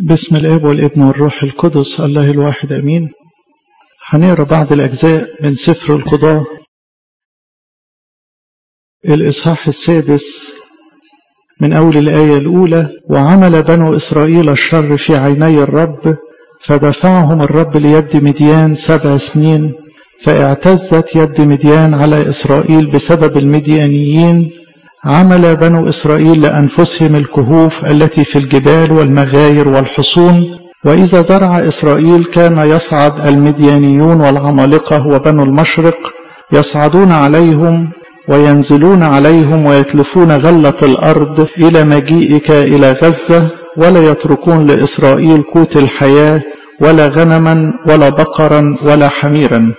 بسم الاب والابن والروح القدس الله الواحد امين هنقرا بعض الاجزاء من سفر القضاه الاصحاح السادس من اول الايه الاولى وعمل بنو اسرائيل الشر في عيني الرب فدفعهم الرب ليد مديان سبع سنين فاعتزت يد مديان على اسرائيل بسبب المديانيين عمل بنو إسرائيل لأنفسهم الكهوف التي في الجبال والمغاير والحصون وإذا زرع إسرائيل كان يصعد المديانيون والعمالقة وبنو المشرق يصعدون عليهم وينزلون عليهم ويتلفون غلة الأرض إلى مجيئك إلى غزة ولا يتركون لإسرائيل قوت الحياة ولا غنما ولا بقرا ولا حميرا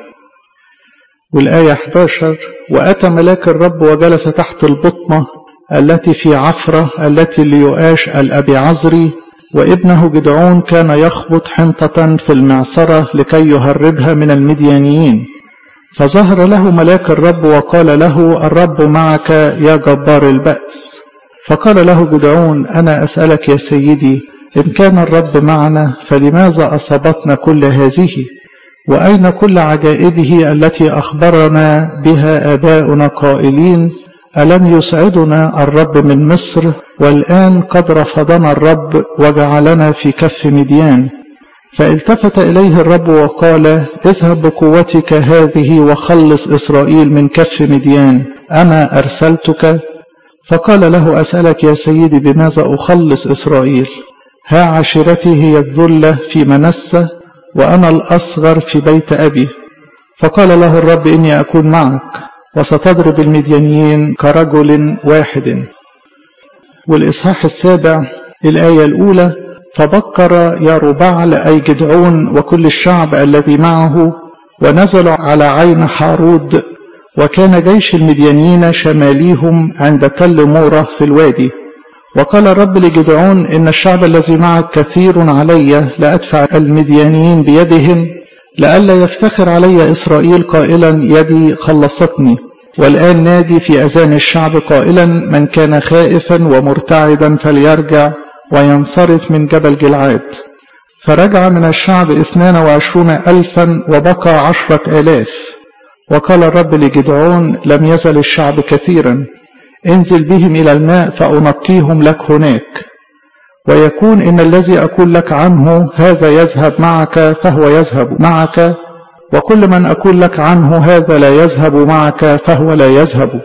والآية 11 وأتى ملاك الرب وجلس تحت البطمة التي في عفرة التي ليؤاش الأبي عزري وابنه جدعون كان يخبط حنطة في المعصرة لكي يهربها من المديانيين فظهر له ملاك الرب وقال له الرب معك يا جبار البأس فقال له جدعون أنا أسألك يا سيدي إن كان الرب معنا فلماذا أصابتنا كل هذه وأين كل عجائبه التي أخبرنا بها آباؤنا قائلين ألم يسعدنا الرب من مصر والآن قد رفضنا الرب وجعلنا في كف مديان فالتفت إليه الرب وقال اذهب بقوتك هذه وخلص إسرائيل من كف مديان أنا أرسلتك فقال له أسألك يا سيدي بماذا أخلص إسرائيل ها عشيرتي هي الذلة في منسة وأنا الأصغر في بيت أبي فقال له الرب إني أكون معك وستضرب المديانيين كرجل واحد والإصحاح السابع الآية الأولى فبكر يربعل أي جدعون وكل الشعب الذي معه ونزلوا على عين حارود وكان جيش المديانيين شماليهم عند تل مورة في الوادي وقال الرب لجدعون إن الشعب الذي معك كثير علي لأدفع المديانيين بيدهم لئلا يفتخر علي إسرائيل قائلا يدي خلصتني والآن نادي في أذان الشعب قائلا من كان خائفا ومرتعدا فليرجع وينصرف من جبل جلعاد فرجع من الشعب اثنان وعشرون ألفا وبقى عشرة آلاف وقال الرب لجدعون لم يزل الشعب كثيرا انزل بهم إلى الماء فأنقيهم لك هناك ويكون إن الذي أقول لك عنه هذا يذهب معك فهو يذهب معك وكل من أقول لك عنه هذا لا يذهب معك فهو لا يذهب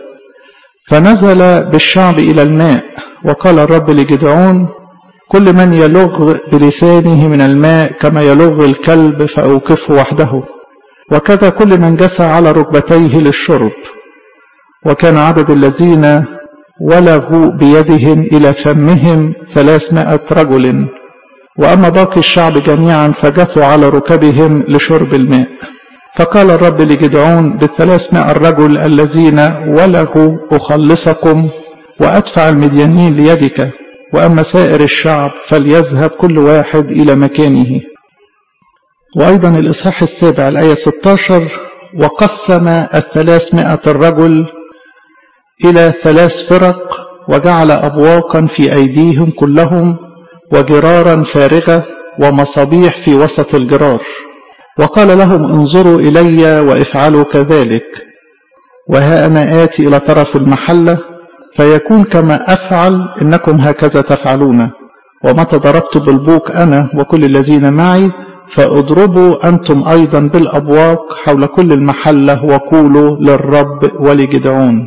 فنزل بالشعب إلى الماء وقال الرب لجدعون كل من يلغ بلسانه من الماء كما يلغ الكلب فأوقفه وحده وكذا كل من جسى على ركبتيه للشرب وكان عدد الذين ولغوا بيدهم إلى فمهم ثلاثمائة رجل وأما باقي الشعب جميعا فجثوا على ركبهم لشرب الماء فقال الرب لجدعون بالثلاثمائة الرجل الذين ولغوا أخلصكم وأدفع المديانين ليدك وأما سائر الشعب فليذهب كل واحد إلى مكانه وأيضا الإصحاح السابع الآية 16 وقسم الثلاثمائة الرجل إلى ثلاث فرق وجعل أبواقا في أيديهم كلهم وجرارا فارغة ومصابيح في وسط الجرار وقال لهم انظروا إلي وافعلوا كذلك وها أنا آتي إلى طرف المحلة فيكون كما أفعل إنكم هكذا تفعلون ومتى ضربت بالبوق أنا وكل الذين معي فاضربوا أنتم أيضا بالأبواق حول كل المحلة وقولوا للرب ولجدعون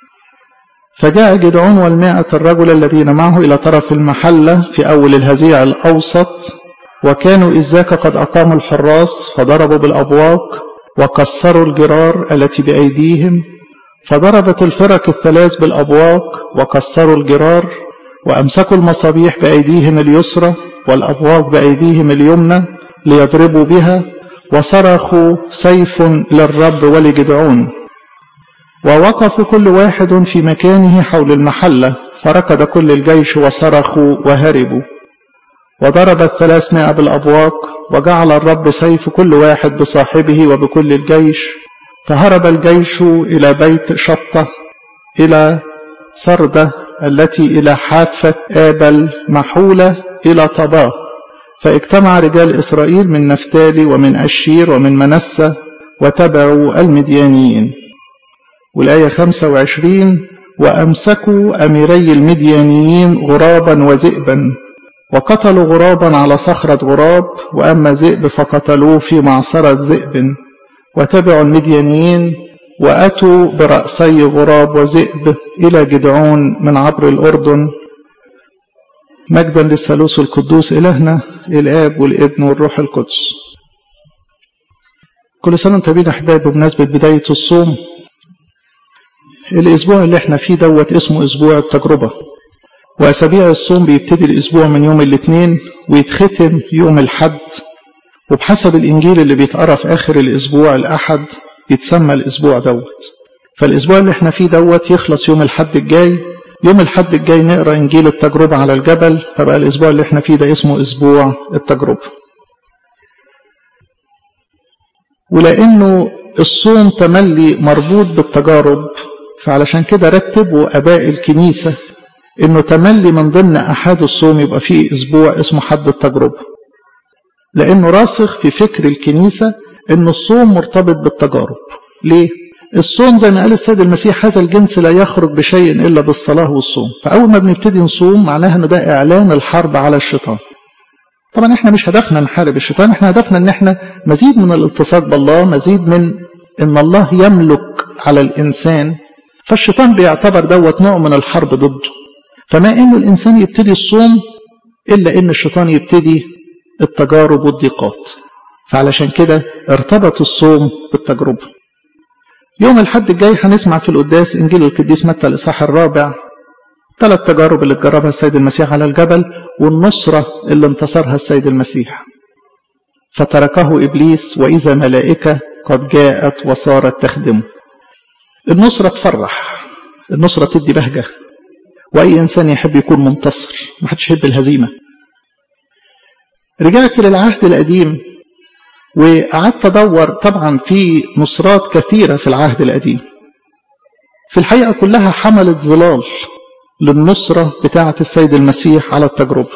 فجاء جدعون والمائة الرجل الذين معه إلى طرف المحلة في أول الهزيع الأوسط وكانوا إذ ذاك قد أقاموا الحراس فضربوا بالأبواق وكسروا الجرار التي بأيديهم فضربت الفرق الثلاث بالأبواق وكسروا الجرار وأمسكوا المصابيح بأيديهم اليسرى والأبواق بأيديهم اليمنى ليضربوا بها وصرخوا سيف للرب ولجدعون ووقفوا كل واحد في مكانه حول المحلة فركض كل الجيش وصرخوا وهربوا وضرب الثلاثمائة بالأبواق وجعل الرب سيف كل واحد بصاحبه وبكل الجيش فهرب الجيش إلى بيت شطة إلى سردة التي إلى حافة آبل محولة إلى طباه فاجتمع رجال إسرائيل من نفتالي ومن أشير ومن منسة وتبعوا المديانيين والآية 25 وأمسكوا أميري المديانيين غرابا وذئبا وقتلوا غرابا على صخرة غراب وأما ذئب فقتلوه في معصرة ذئب وتبعوا المديانيين وأتوا برأسي غراب وذئب إلى جدعون من عبر الأردن مجدا للثالوث القدوس إلهنا الآب والابن والروح القدس كل سنة وانتم بينا أحباب بمناسبة بداية الصوم الأسبوع اللي احنا فيه دوت اسمه أسبوع التجربة وأسابيع الصوم بيبتدي الأسبوع من يوم الاثنين ويتختم يوم الحد وبحسب الإنجيل اللي بيتقرا في آخر الأسبوع الأحد يتسمى الأسبوع دوت فالأسبوع اللي احنا فيه دوت يخلص يوم الحد الجاي يوم الحد الجاي نقرا إنجيل التجربة على الجبل فبقى الأسبوع اللي احنا فيه ده اسمه أسبوع التجربة ولأنه الصوم تملي مربوط بالتجارب فعلشان كده رتبوا أباء الكنيسة إنه تملي من ضمن أحد الصوم يبقى فيه أسبوع اسمه حد التجربة لأنه راسخ في فكر الكنيسة إن الصوم مرتبط بالتجارب ليه؟ الصوم زي ما قال السيد المسيح هذا الجنس لا يخرج بشيء إلا بالصلاة والصوم فأول ما بنبتدي نصوم معناها إن ده إعلان الحرب على الشيطان طبعا احنا مش هدفنا نحارب الشيطان احنا هدفنا ان احنا مزيد من الالتصاق بالله مزيد من ان الله يملك على الانسان فالشيطان بيعتبر دوت نوع من الحرب ضده فما انه الانسان يبتدي الصوم الا ان الشيطان يبتدي التجارب والضيقات فعلشان كده ارتبط الصوم بالتجربه يوم الحد الجاي هنسمع في القداس انجيل القديس متى الاصحاح الرابع ثلاث تجارب اللي جربها السيد المسيح على الجبل والنصرة اللي انتصرها السيد المسيح فتركه إبليس وإذا ملائكة قد جاءت وصارت تخدمه النصرة تفرح النصرة تدي بهجة وأي إنسان يحب يكون منتصر ما حدش يحب الهزيمة رجعت للعهد القديم وقعدت أدور طبعا في نصرات كثيرة في العهد القديم في الحقيقة كلها حملت ظلال للنصرة بتاعة السيد المسيح على التجربة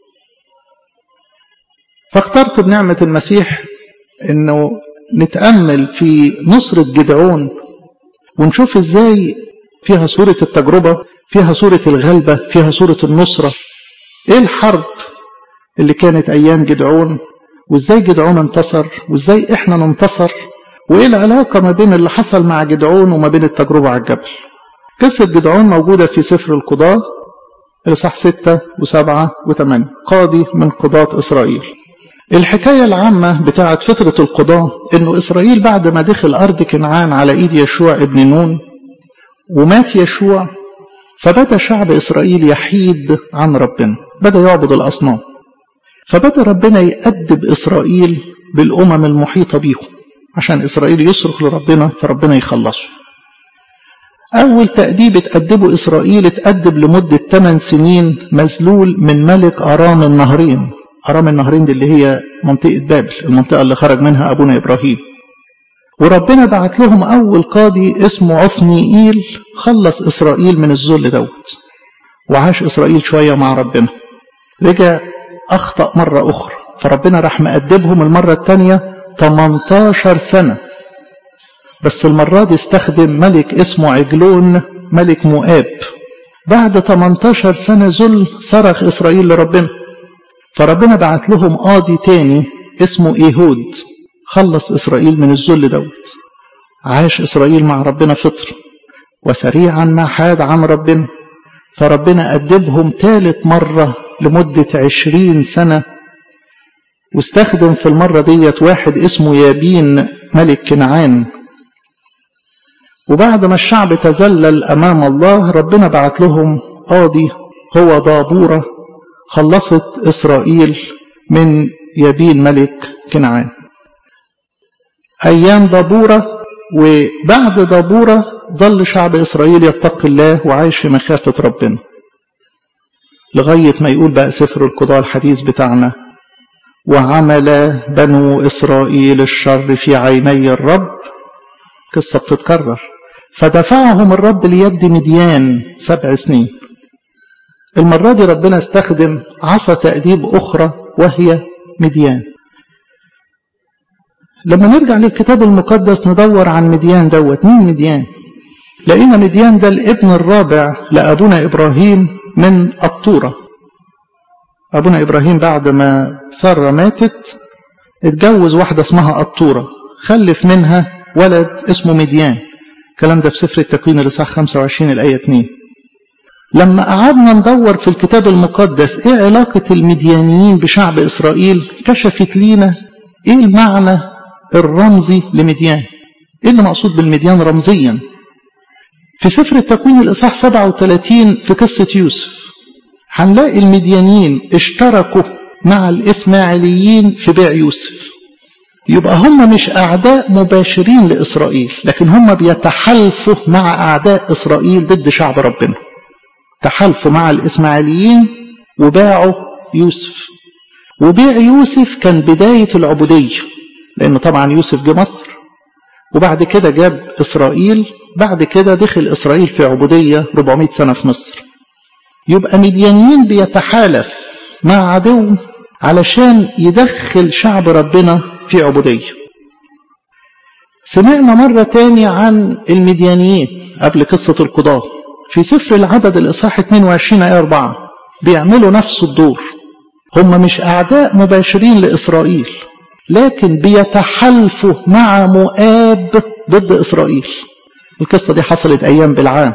فاخترت بنعمة المسيح انه نتأمل في نصرة جدعون ونشوف ازاي فيها صورة التجربة فيها صورة الغلبة فيها صورة النصرة ايه الحرب اللي كانت ايام جدعون وازاي جدعون انتصر وازاي احنا ننتصر وايه العلاقة ما بين اللي حصل مع جدعون وما بين التجربة على الجبل قصة جدعون موجودة في سفر القضاة الإصحاح ستة وسبعة وثمانية قاضي من قضاة إسرائيل الحكاية العامة بتاعت فترة القضاة إنه إسرائيل بعد ما دخل أرض كنعان على إيد يشوع ابن نون ومات يشوع فبدأ شعب إسرائيل يحيد عن ربنا بدأ يعبد الأصنام فبدأ ربنا يأدب إسرائيل بالأمم المحيطة بيهم عشان إسرائيل يصرخ لربنا فربنا يخلصه أول تأديب اتأدبه إسرائيل اتأدب لمدة 8 سنين مذلول من ملك أرام النهرين أرام النهرين دي اللي هي منطقة بابل المنطقة اللي خرج منها أبونا إبراهيم وربنا بعت لهم أول قاضي اسمه عثنيئيل خلص إسرائيل من الذل دوت وعاش إسرائيل شوية مع ربنا رجع أخطأ مرة أخرى فربنا راح مأدبهم المرة الثانية 18 سنة بس المرة دي استخدم ملك اسمه عجلون ملك مؤاب بعد 18 سنة ذل صرخ إسرائيل لربنا فربنا بعت لهم قاضي تاني اسمه إيهود خلص إسرائيل من الذل دوت عاش إسرائيل مع ربنا فطر وسريعا ما حاد عن ربنا فربنا أدبهم ثالث مرة لمدة عشرين سنة واستخدم في المرة ديت واحد اسمه يابين ملك كنعان وبعد ما الشعب تذلل أمام الله ربنا بعت لهم قاضي هو دابورة خلصت إسرائيل من يابين ملك كنعان أيام دابورة وبعد دابورة ظل شعب إسرائيل يتقي الله وعايش في مخافة ربنا لغاية ما يقول بقى سفر القضاء الحديث بتاعنا وعمل بنو إسرائيل الشر في عيني الرب قصة بتتكرر فدفعهم الرب ليد مديان سبع سنين المرة دي ربنا استخدم عصا تأديب أخرى وهي مديان لما نرجع للكتاب المقدس ندور عن مديان دوت مين مديان لقينا مديان ده الابن الرابع لأبونا إبراهيم من الطورة أبونا إبراهيم بعد ما سارة ماتت اتجوز واحدة اسمها الطورة خلف منها ولد اسمه مديان الكلام ده في سفر التكوين الإصحاح 25 الآية 2 لما قعدنا ندور في الكتاب المقدس ايه علاقة المديانيين بشعب إسرائيل كشفت لينا ايه المعنى الرمزي لمديان ايه اللي مقصود بالمديان رمزيا في سفر التكوين الإصحاح 37 في قصة يوسف هنلاقي المديانيين اشتركوا مع الإسماعيليين في بيع يوسف يبقى هم مش أعداء مباشرين لإسرائيل لكن هم بيتحالفوا مع أعداء إسرائيل ضد شعب ربنا تحالفوا مع الإسماعيليين وباعوا يوسف وبيع يوسف كان بداية العبودية لأنه طبعا يوسف جه مصر وبعد كده جاب إسرائيل بعد كده دخل إسرائيل في عبودية 400 سنة في مصر يبقى مديانيين بيتحالف مع عدو علشان يدخل شعب ربنا في عبودية سمعنا مرة تاني عن المديانيين قبل قصة القضاة في سفر العدد الإصحاح 22 آية 4 بيعملوا نفس الدور هم مش أعداء مباشرين لإسرائيل لكن بيتحالفوا مع مؤاب ضد إسرائيل القصة دي حصلت أيام بالعام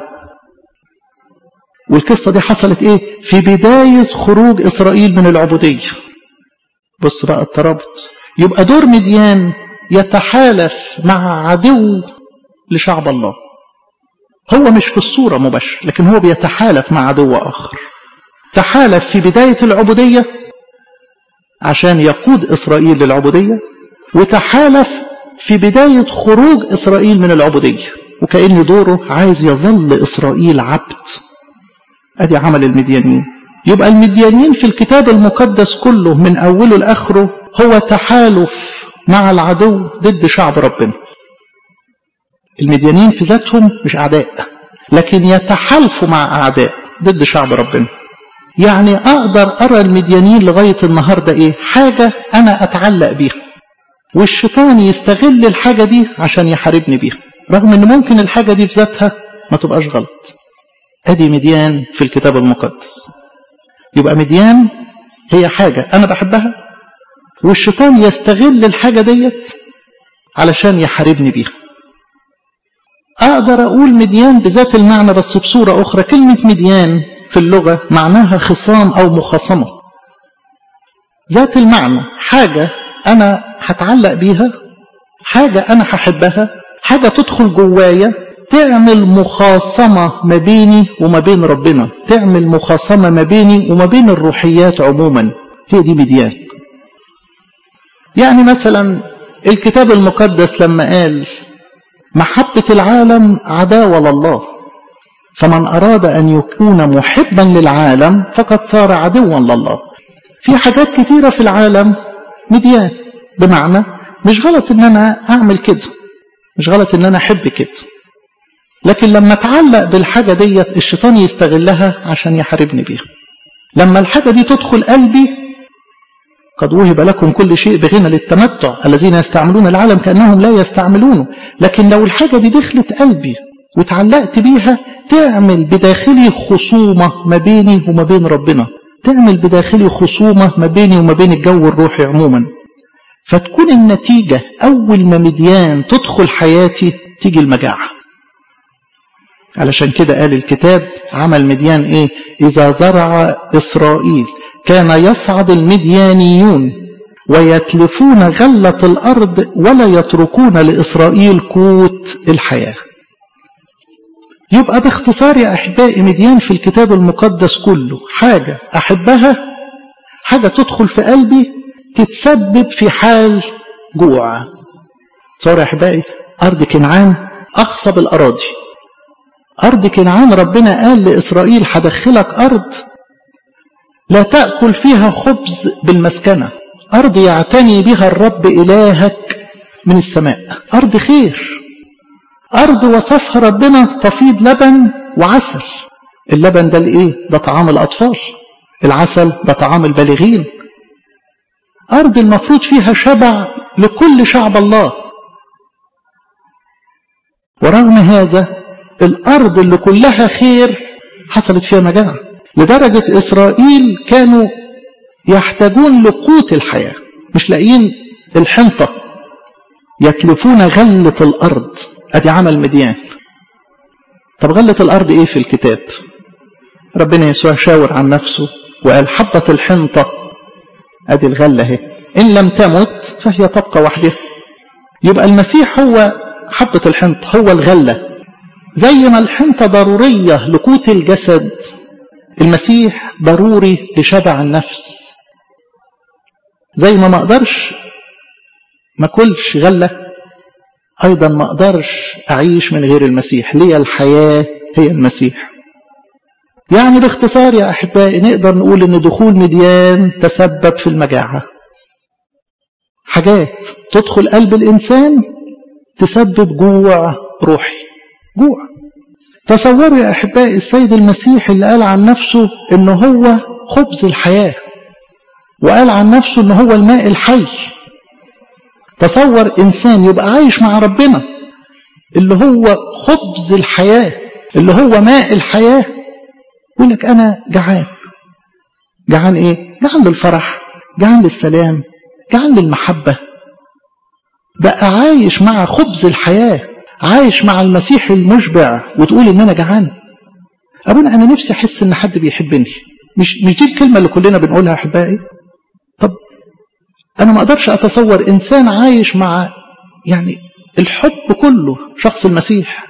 والقصة دي حصلت إيه في بداية خروج إسرائيل من العبودية بص بقى الترابط يبقى دور مديان يتحالف مع عدو لشعب الله هو مش في الصورة مباشر لكن هو بيتحالف مع عدو آخر تحالف في بداية العبودية عشان يقود إسرائيل للعبودية وتحالف في بداية خروج إسرائيل من العبودية وكأن دوره عايز يظل إسرائيل عبد أدي عمل المديانين يبقى المديانين في الكتاب المقدس كله من أوله لآخره هو تحالف مع العدو ضد شعب ربنا المديانين في ذاتهم مش أعداء لكن يتحالفوا مع أعداء ضد شعب ربنا يعني أقدر أرى المديانين لغاية النهاردة إيه حاجة أنا أتعلق بيها والشيطان يستغل الحاجة دي عشان يحاربني بيها رغم أن ممكن الحاجة دي في ذاتها ما تبقاش غلط أدي مديان في الكتاب المقدس يبقى مديان هي حاجة أنا بحبها والشيطان يستغل الحاجة ديت علشان يحاربني بيها أقدر أقول مديان بذات المعنى بس بصورة أخرى كلمة مديان في اللغة معناها خصام أو مخاصمة ذات المعنى حاجة أنا هتعلق بيها حاجة أنا هحبها حاجة تدخل جوايا تعمل مخاصمة ما بيني وما بين ربنا تعمل مخاصمة ما بيني وما بين الروحيات عموما هي دي مديان يعني مثلا الكتاب المقدس لما قال محبة العالم عداوة لله فمن أراد أن يكون محبا للعالم فقد صار عدوا لله في حاجات كتيرة في العالم مديان بمعنى مش غلط ان انا اعمل كده مش غلط ان انا احب كده لكن لما اتعلق بالحاجة ديت الشيطان يستغلها عشان يحاربني بيها لما الحاجة دي تدخل قلبي قد وهب لكم كل شيء بغنى للتمتع الذين يستعملون العالم كأنهم لا يستعملونه لكن لو الحاجة دي دخلت قلبي وتعلقت بيها تعمل بداخلي خصومة ما بيني وما بين ربنا تعمل بداخلي خصومة ما بيني وما بين الجو الروحي عموما فتكون النتيجة أول ما مديان تدخل حياتي تيجي المجاعة علشان كده قال الكتاب عمل مديان ايه إذا زرع إسرائيل كان يصعد المديانيون ويتلفون غلة الأرض ولا يتركون لإسرائيل قوت الحياة يبقى باختصار يا أحبائي مديان في الكتاب المقدس كله حاجة أحبها حاجة تدخل في قلبي تتسبب في حال جوع تصور يا أحبائي أرض كنعان أخصب الأراضي أرض كنعان ربنا قال لإسرائيل هدخلك أرض لا تأكل فيها خبز بالمسكنة أرض يعتني بها الرب إلهك من السماء أرض خير أرض وصفها ربنا تفيض لبن وعسل اللبن ده الإيه؟ ده طعام الأطفال العسل ده طعام البالغين أرض المفروض فيها شبع لكل شعب الله ورغم هذا الأرض اللي كلها خير حصلت فيها مجاعة لدرجة إسرائيل كانوا يحتاجون لقوت الحياة مش لاقيين الحنطة يتلفون غلة الأرض أدي عمل مديان طب غلة الأرض إيه في الكتاب ربنا يسوع شاور عن نفسه وقال حبة الحنطة أدي الغلة اهي إن لم تمت فهي تبقى وحدها يبقى المسيح هو حبة الحنطة هو الغلة زي ما الحنطة ضرورية لقوت الجسد المسيح ضروري لشبع النفس زي ما ما اقدرش ما كلش غلة ايضا ما اقدرش اعيش من غير المسيح لي الحياة هي المسيح يعني باختصار يا احبائي نقدر نقول ان دخول مديان تسبب في المجاعة حاجات تدخل قلب الانسان تسبب جوع روحي جوع تصوروا يا احبائي السيد المسيح اللي قال عن نفسه ان هو خبز الحياه وقال عن نفسه ان هو الماء الحي تصور انسان يبقى عايش مع ربنا اللي هو خبز الحياه اللي هو ماء الحياه يقول لك انا جعان جعان ايه جعان للفرح جعان للسلام جعان للمحبه بقى عايش مع خبز الحياه عايش مع المسيح المشبع وتقول ان انا جعان ابونا انا نفسي احس ان حد بيحبني مش مش دي الكلمه اللي كلنا بنقولها احبائي طب انا ما اقدرش اتصور انسان عايش مع يعني الحب كله شخص المسيح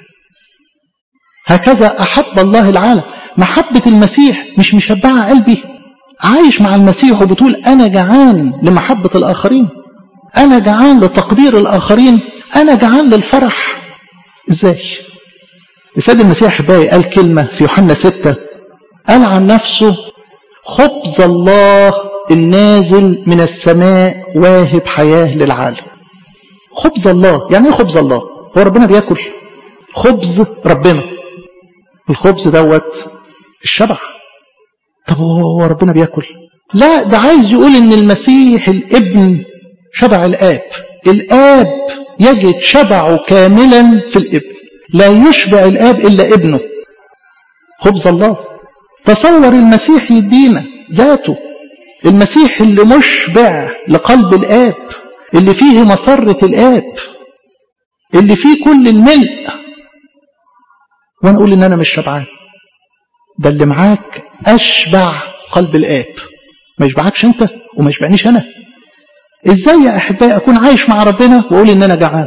هكذا احب الله العالم محبه المسيح مش مشبعه قلبي عايش مع المسيح وبتقول انا جعان لمحبه الاخرين انا جعان لتقدير الاخرين انا جعان للفرح ازاي السيد المسيح احبائي قال كلمه في يوحنا ستة قال عن نفسه خبز الله النازل من السماء واهب حياه للعالم خبز الله يعني ايه خبز الله هو ربنا بياكل خبز ربنا الخبز دوت الشبع طب هو ربنا بياكل لا ده عايز يقول ان المسيح الابن شبع الاب الاب يجد شبعه كاملا في الابن لا يشبع الاب الا ابنه خبز الله تصور المسيح يدينا ذاته المسيح اللي مشبع لقلب الاب اللي فيه مسرة الاب اللي فيه كل الملء وانا اقول ان انا مش شبعان ده اللي معاك اشبع قلب الاب ما يشبعكش انت وما يشبعنيش انا ازاي يا احبائي اكون عايش مع ربنا واقول ان انا جعان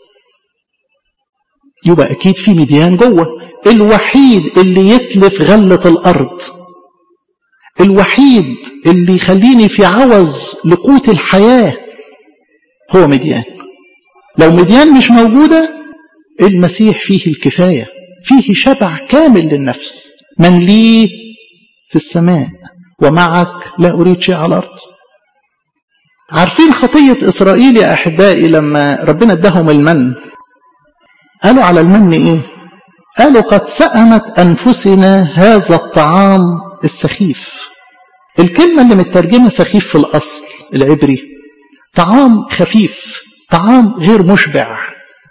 يبقى اكيد في مديان جوه الوحيد اللي يتلف غلة الارض الوحيد اللي يخليني في عوز لقوت الحياة هو مديان لو مديان مش موجودة المسيح فيه الكفاية فيه شبع كامل للنفس من لي في السماء ومعك لا أريد شيء على الأرض عارفين خطية إسرائيل يا أحبائي لما ربنا اداهم المن قالوا على المن إيه قالوا قد سأمت أنفسنا هذا الطعام السخيف الكلمة اللي مترجمة سخيف في الأصل العبري طعام خفيف طعام غير مشبع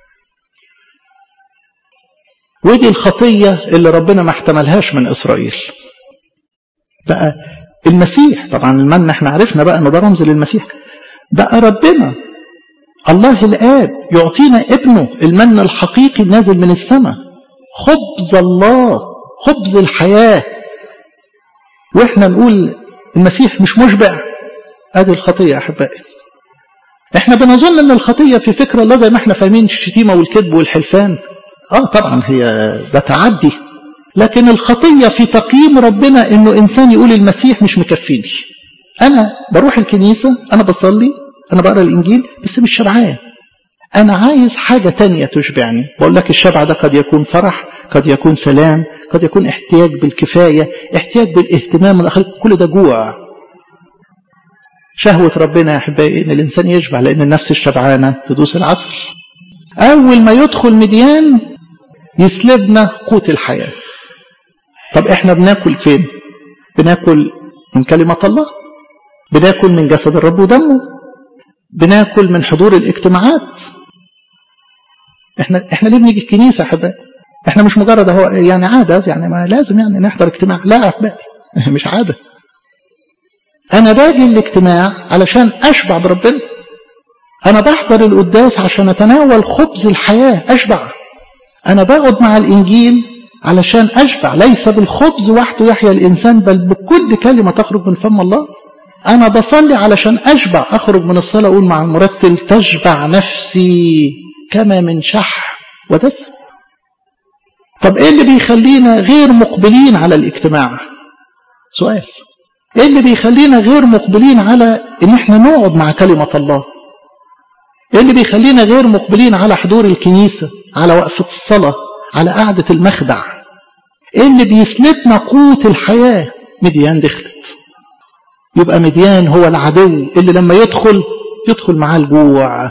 ودي الخطية اللي ربنا ما احتملهاش من إسرائيل بقى المسيح طبعا المن احنا عرفنا بقى انه ده رمز للمسيح بقى ربنا الله الآب يعطينا ابنه المن الحقيقي النازل من السماء خبز الله خبز الحياة واحنا نقول المسيح مش مشبع ادي الخطية يا احبائي احنا بنظن ان الخطية في فكر الله زي ما احنا فاهمين الشتيمة والكذب والحلفان اه طبعا هي ده تعدي لكن الخطية في تقييم ربنا انه انسان يقول المسيح مش مكفيني انا بروح الكنيسة انا بصلي انا بقرا الانجيل بس مش شبعان انا عايز حاجة تانية تشبعني بقول لك الشبع ده قد يكون فرح قد يكون سلام قد يكون احتياج بالكفاية احتياج بالاهتمام من الآخر كل ده جوع شهوة ربنا يا أحبائي إن الإنسان يشبع لأن النفس الشبعانة تدوس العسل أول ما يدخل مديان يسلبنا قوت الحياة طب إحنا بناكل فين بناكل من كلمة الله بناكل من جسد الرب ودمه بناكل من حضور الاجتماعات احنا احنا ليه بنيجي الكنيسه يا احبائي احنا مش مجرد اهو يعني عاده يعني ما لازم يعني نحضر اجتماع لا يا احبائي مش عاده انا باجي الاجتماع علشان اشبع بربنا انا بحضر القداس عشان اتناول خبز الحياه اشبع انا بقعد مع الانجيل علشان اشبع ليس بالخبز وحده يحيا الانسان بل بكل كلمه تخرج من فم الله انا بصلي علشان اشبع اخرج من الصلاه اقول مع المرتل تشبع نفسي كما من شح ودسم طب ايه اللي بيخلينا غير مقبلين على الاجتماع سؤال ايه اللي بيخلينا غير مقبلين على ان احنا نقعد مع كلمه الله ايه اللي بيخلينا غير مقبلين على حضور الكنيسه على وقفه الصلاه على قعده المخدع ايه اللي بيسلبنا قوه الحياه مديان دخلت يبقى مديان هو العدو اللي لما يدخل يدخل معاه الجوع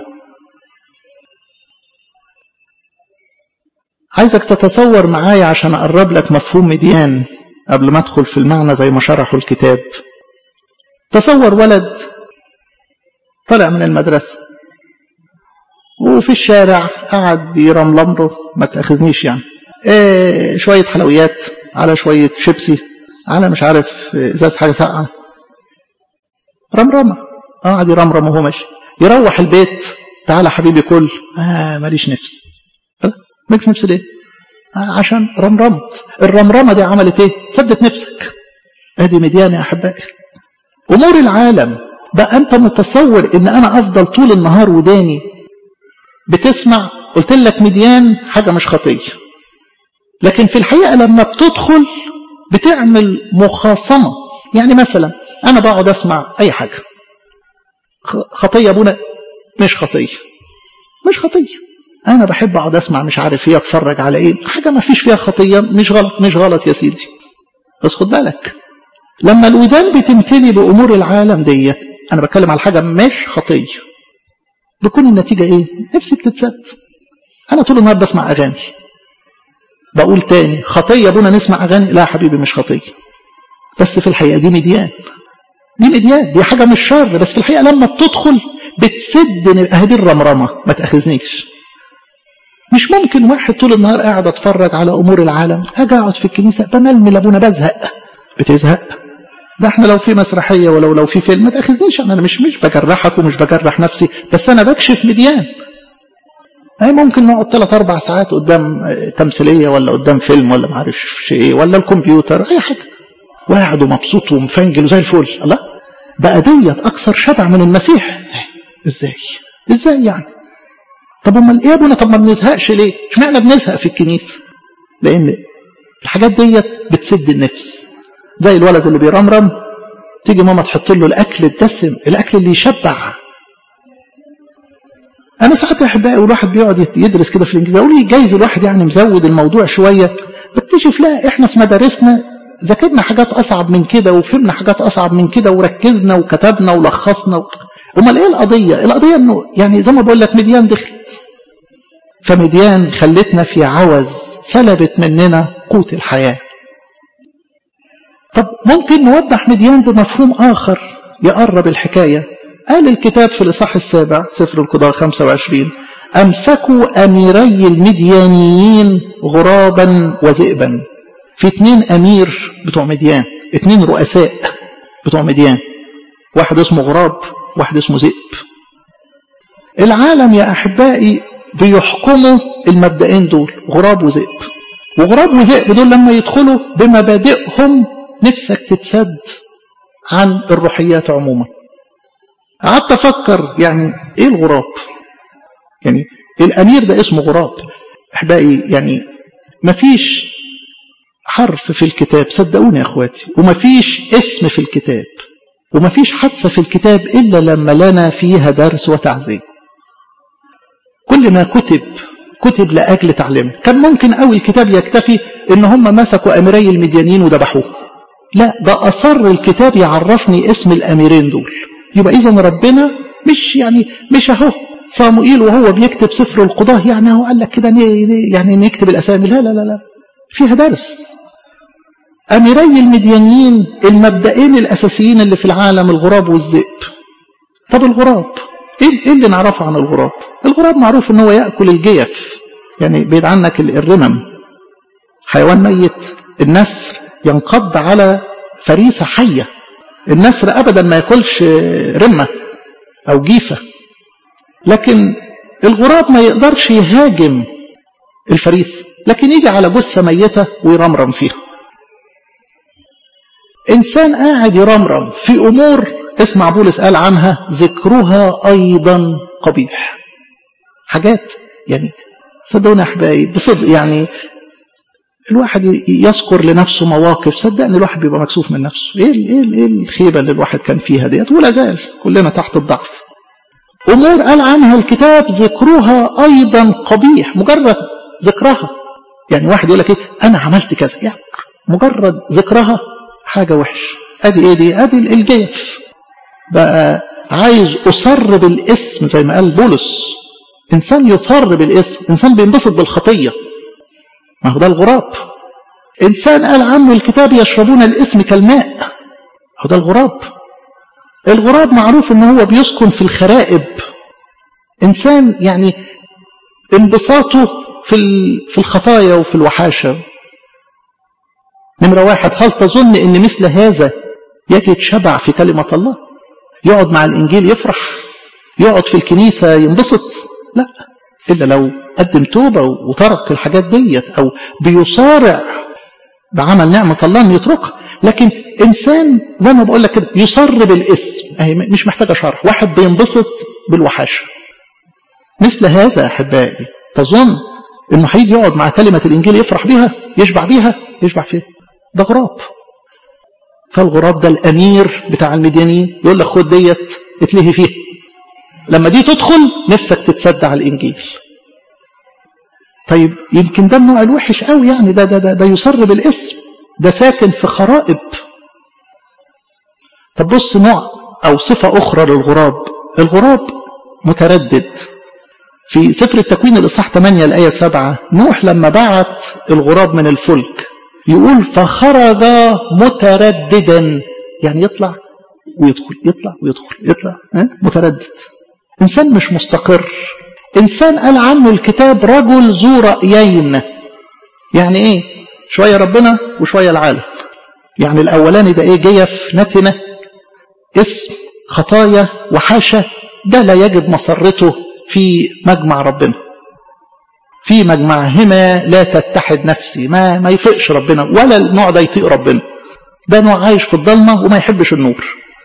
عايزك تتصور معايا عشان اقرب لك مفهوم مديان قبل ما ادخل في المعنى زي ما شرحوا الكتاب تصور ولد طلع من المدرسة وفي الشارع قعد يرملمره ما تاخذنيش يعني إيه شوية حلويات على شوية شيبسي على مش عارف ازاز حاجة ساقعة رمرمة قعد يرمرم وهو ماشي يروح البيت تعالى حبيبي كل آه ماليش نفس مالكش نفس ليه آه عشان رمرمت الرمرمة دي عملت ايه سدت نفسك ادي مديان يا احبائي امور العالم بقى انت متصور ان انا افضل طول النهار وداني بتسمع قلت لك مديان حاجة مش خطية لكن في الحقيقة لما بتدخل بتعمل مخاصمة يعني مثلا أنا بقعد أسمع أي حاجة خطية أبونا مش خطية مش خطية أنا بحب أقعد أسمع مش عارف إيه أتفرج على إيه حاجة ما فيش فيها خطية مش غلط مش غلط يا سيدي بس خد بالك لما الودان بتمتلي بأمور العالم دي أنا بتكلم على حاجة مش خطية بكون النتيجة إيه نفسي بتتسد أنا طول النهار بسمع أغاني بقول تاني خطية ابونا نسمع أغاني لا حبيبي مش خطية بس في الحقيقة دي مديان دي مديان دي حاجة مش شر بس في الحقيقة لما بتدخل بتسد اهي دي الرمرمة ما تأخذنيش مش ممكن واحد طول النهار قاعد اتفرج على امور العالم اجي اقعد في الكنيسه بململ ابونا بزهق بتزهق ده احنا لو في مسرحيه ولو لو في فيلم ما تاخذنيش انا مش مش بجرحك ومش بجرح نفسي بس انا بكشف مديان اي ممكن نقعد ثلاث اربع ساعات قدام تمثيليه ولا قدام فيلم ولا ما اعرفش ايه ولا الكمبيوتر اي حاجه وقاعد ومبسوط ومفنجل وزي الفل الله بقى ديت اكثر شبع من المسيح ازاي ازاي يعني طب امال ايه يا ابونا طب ما بنزهقش ليه اشمعنى بنزهق في الكنيسه لان الحاجات ديت بتسد النفس زي الولد اللي بيرمرم تيجي ماما تحط له الاكل الدسم الاكل اللي يشبع انا ساعات يا احبائي والواحد بيقعد يدرس كده في الانجليزي اقول لي جايز الواحد يعني مزود الموضوع شويه بكتشف لا احنا في مدارسنا ذاكرنا حاجات اصعب من كده وفهمنا حاجات اصعب من كده وركزنا وكتبنا ولخصنا و... امال ايه القضيه القضيه انه يعني زي ما بقول لك مديان دخلت فمديان خلتنا في عوز سلبت مننا قوت الحياه طب ممكن نوضح مديان بمفهوم اخر يقرب الحكايه قال الكتاب في الإصحاح السابع سفر القضاء 25 أمسكوا أميري المديانيين غرابا وذئبا في اتنين أمير بتوع مديان اتنين رؤساء بتوع مديان واحد اسمه غراب واحد اسمه ذئب العالم يا أحبائي بيحكموا المبدئين دول غراب وذئب وغراب وذئب دول لما يدخلوا بمبادئهم نفسك تتسد عن الروحيات عموما قعدت افكر يعني ايه الغراب يعني الامير ده اسمه غراب احبائي يعني مفيش حرف في الكتاب صدقوني يا اخواتي ومفيش اسم في الكتاب ومفيش حادثة في الكتاب إلا لما لنا فيها درس وتعزية كل ما كتب كتب لأجل تعليمنا كان ممكن أول الكتاب يكتفي إن هم مسكوا أميري المديانين وذبحوه لا ده أصر الكتاب يعرفني اسم الأميرين دول يبقى إذا ربنا مش يعني مش أهو صاموئيل وهو بيكتب سفر القضاة يعني هو قال لك كده يعني نكتب الأسامي لا لا لا لا فيها درس أميري المديانيين المبدئين الأساسيين اللي في العالم الغراب والذئب طب الغراب إيه اللي نعرفه عن الغراب الغراب معروف ان هو يأكل الجيف يعني بعيد عنك الرمم حيوان ميت النسر ينقض على فريسة حية النسر أبدا ما ياكلش رمة أو جيفة لكن الغراب ما يقدرش يهاجم الفريسة لكن يجي على جثة ميتة ويرمرم فيها إنسان قاعد يرمرم في أمور اسمع بولس قال عنها ذكرها أيضا قبيح حاجات يعني صدقوني يا أحبائي بصدق يعني الواحد يذكر لنفسه مواقف صدقني الواحد بيبقى مكسوف من نفسه ايه ايه ايه الخيبه اللي الواحد كان فيها ديت ولا زال كلنا تحت الضعف امور قال عنها الكتاب ذكرها ايضا قبيح مجرد ذكرها يعني واحد يقول لك ايه انا عملت كذا يعني مجرد ذكرها حاجه وحش ادي ايه دي ادي الجيف بقى عايز اصر بالاسم زي ما قال بولس انسان يصر بالاسم انسان بينبسط بالخطيه ما هو ده الغراب انسان قال عنه الكتاب يشربون الاسم كالماء هو ده الغراب الغراب معروف ان هو بيسكن في الخرائب انسان يعني انبساطه في في الخطايا وفي الوحاشه نمره واحد هل تظن ان مثل هذا يجد شبع في كلمه الله يقعد مع الانجيل يفرح يقعد في الكنيسه ينبسط لا الا لو قدم توبه وترك الحاجات ديت او بيصارع بعمل نعمه الله انه يتركها لكن انسان زي ما بقول لك كده يصر بالاسم اهي مش محتاجه شرح واحد بينبسط بالوحاشه مثل هذا يا احبائي تظن انه هيجي يقعد مع كلمه الانجيل يفرح بيها يشبع بيها يشبع فيها ده غراب فالغراب ده الامير بتاع المديانين يقول لك خد ديت اتلهي فيها لما دي تدخل نفسك تتصدى على الانجيل طيب يمكن ده النوع الوحش قوي يعني ده ده ده, ده يصر بالاسم ده ساكن في خرائب طب بص نوع او صفه اخرى للغراب الغراب متردد في سفر التكوين الاصحاح 8 الايه 7 نوح لما بعت الغراب من الفلك يقول فخرج مترددا يعني يطلع ويدخل يطلع ويدخل يطلع ها؟ متردد انسان مش مستقر انسان قال عنه الكتاب رجل ذو رايين يعني ايه شويه ربنا وشويه العالم يعني الاولاني ده ايه جيف نتنه اسم خطايا وحاشة ده لا يجد مسرته في مجمع ربنا في مجمعهما لا تتحد نفسي ما ما يطيقش ربنا ولا النوع ده يطيق ربنا ده نوع عايش في الضلمة وما يحبش النور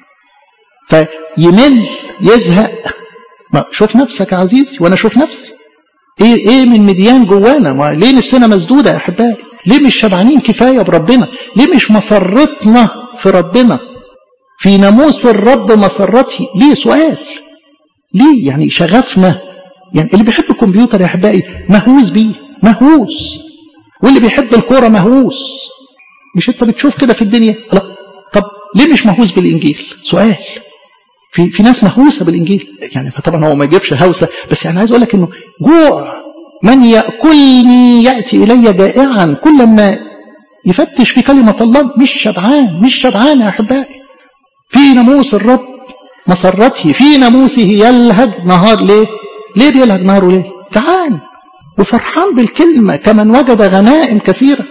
فيمل يزهق ما شوف نفسك يا عزيزي وانا اشوف نفسي ايه ايه من مديان جوانا ما ليه نفسنا مسدوده يا احبائي ليه مش شبعانين كفايه بربنا ليه مش مسرتنا في ربنا في ناموس الرب مسرتي ليه سؤال ليه يعني شغفنا يعني اللي بيحب الكمبيوتر يا احبائي مهووس بيه مهووس واللي بيحب الكوره مهووس مش انت بتشوف كده في الدنيا لا طب ليه مش مهووس بالانجيل سؤال في في ناس مهووسه بالانجيل يعني فطبعا هو ما يجيبش هوسه بس يعني عايز اقول لك انه جوع من ياكلني ياتي الي جائعا كل ما يفتش في كلمه الله مش شبعان مش شبعان يا احبائي في ناموس الرب مسرته في ناموسه يلهج نهار ليه ليه بيلهج نهار وليه جعان وفرحان بالكلمة كمن وجد غنائم كثيرة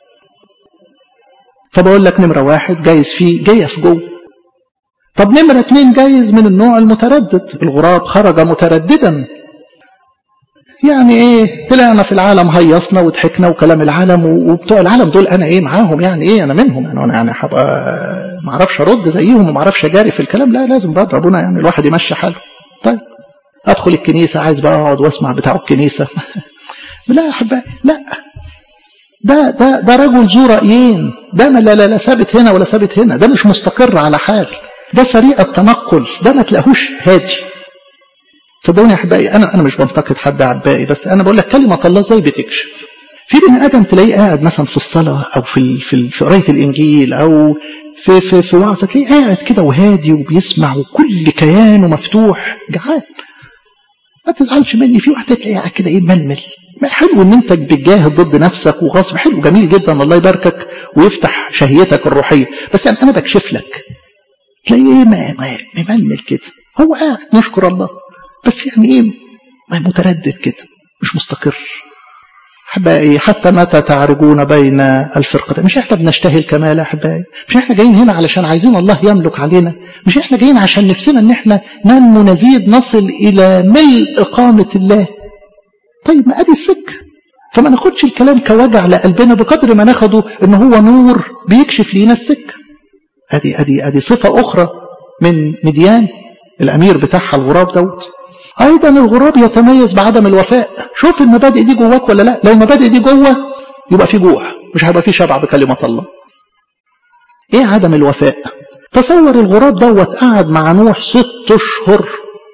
فبقول لك نمرة واحد جايز فيه جيف جوه طب نمرة اتنين جايز من النوع المتردد الغراب خرج مترددا يعني ايه طلعنا في العالم هيصنا وضحكنا وكلام العالم وبتوع العالم دول انا ايه معاهم يعني ايه انا منهم يعني انا يعني هبقى ما اعرفش ارد زيهم وما اعرفش اجاري في الكلام لا لازم بقى ربنا يعني الواحد يمشي حاله طيب ادخل الكنيسه عايز بقى اقعد واسمع بتاع الكنيسه لا يا احبائي لا ده ده ده رجل ذو رايين ده ما لا لا لا ثابت هنا ولا ثابت هنا ده مش مستقر على حال ده سريع التنقل ده ما تلاقوش هادي صدقوني يا احبائي انا انا مش بنتقد حد احبائي بس انا بقول لك كلمه الله ازاي بتكشف في بني ادم تلاقيه قاعد مثلا في الصلاه او في في, في قرايه الانجيل او في في في وعظه تلاقيه قاعد كده وهادي وبيسمع وكل كيانه مفتوح جعان ما تزعلش مني في واحده تلاقيها كده ايه ململ ما حلو ان انت بتجاهد ضد نفسك وغصب حلو جميل جدا الله يباركك ويفتح شهيتك الروحيه بس يعني انا بكشف لك تلاقيه ايه ما مململ كده هو قاعد نشكر الله بس يعني ايه متردد كده مش مستقر احبائي حتى متى تعرجون بين الفرقتين مش احنا بنشتهي الكمال احبائي مش احنا جايين هنا علشان عايزين الله يملك علينا مش احنا جايين عشان نفسنا ان احنا ننمو نزيد نصل الى ملء اقامه الله طيب ما ادي السكه فما ناخدش الكلام كوجع لقلبنا بقدر ما ناخده ان هو نور بيكشف لينا السكه ادي ادي ادي صفه اخرى من مديان الامير بتاعها الغراب دوت ايضا الغراب يتميز بعدم الوفاء شوف المبادئ دي جواك ولا لا لو المبادئ دي جوه يبقى في جوع مش هيبقى في شبع بكلمه الله ايه عدم الوفاء تصور الغراب دوت قعد مع نوح ست اشهر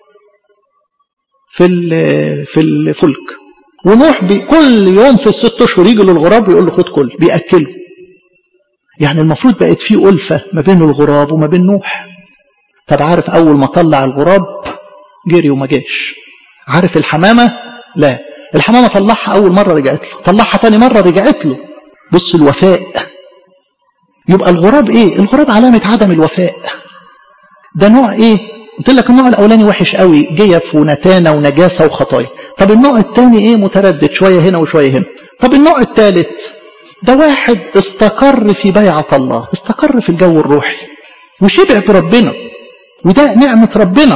في في الفلك ونوح بي كل يوم في الست اشهر يجي للغراب ويقول له خد كل بياكله يعني المفروض بقت في ألفة ما بين الغراب وما بين نوح طب عارف أول ما طلع الغراب جري وما جاش عارف الحمامة لا الحمامة طلعها أول مرة رجعت له طلعها تاني مرة رجعت له بص الوفاء يبقى الغراب ايه الغراب علامة عدم الوفاء ده نوع ايه قلت لك النوع الاولاني وحش قوي جيف ونتانه ونجاسه وخطايا طب النوع الثاني ايه متردد شويه هنا وشويه هنا طب النوع الثالث ده واحد استقر في بيعة الله استقر في الجو الروحي وشبع بربنا وده نعمة ربنا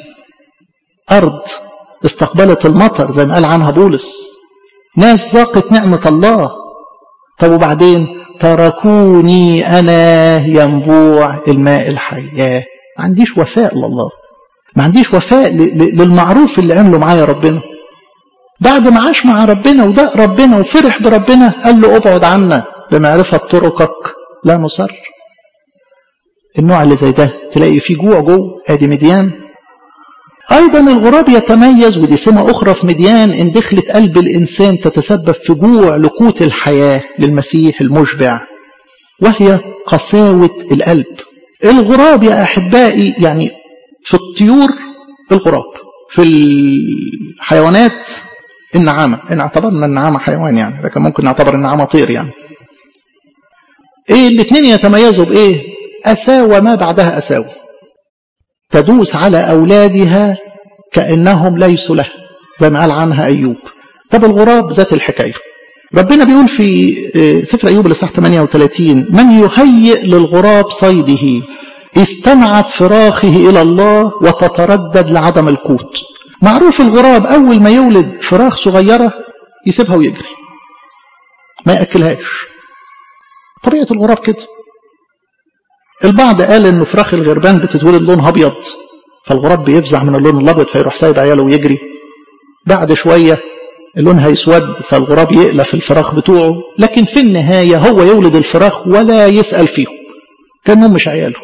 أرض استقبلت المطر زي ما قال عنها بولس ناس ذاقت نعمة الله طب وبعدين تركوني أنا ينبوع الماء الحي ياه ما عنديش وفاء لله ما عنديش وفاء للمعروف اللي عمله معايا ربنا بعد ما عاش مع ربنا وداق ربنا وفرح بربنا قال له ابعد عنا بمعرفة طرقك لا نصر النوع اللي زي ده تلاقي فيه جوع جوه ادي مديان ايضا الغراب يتميز ودي سمة اخرى في مديان ان دخلت قلب الانسان تتسبب في جوع لقوت الحياة للمسيح المشبع وهي قساوة القلب الغراب يا احبائي يعني في الطيور الغراب في الحيوانات النعامة إن اعتبرنا النعامة حيوان يعني لكن ممكن نعتبر النعامة طير يعني إيه الاثنين يتميزوا بإيه أساوة ما بعدها أساوة تدوس على أولادها كأنهم ليسوا له زي ما قال عنها أيوب طب الغراب ذات الحكاية ربنا بيقول في سفر أيوب الإصحاح 38 من يهيئ للغراب صيده استمع فراخه إلى الله وتتردد لعدم القوت معروف الغراب أول ما يولد فراخ صغيرة يسيبها ويجري ما يأكلهاش طبيعة الغراب كده البعض قال انه فراخ الغربان بتتولد لونها ابيض فالغراب بيفزع من اللون الابيض فيروح سايب عياله ويجري بعد شويه اللون هيسود فالغراب يقلف الفراخ بتوعه لكن في النهايه هو يولد الفراخ ولا يسال فيهم كانهم مش عياله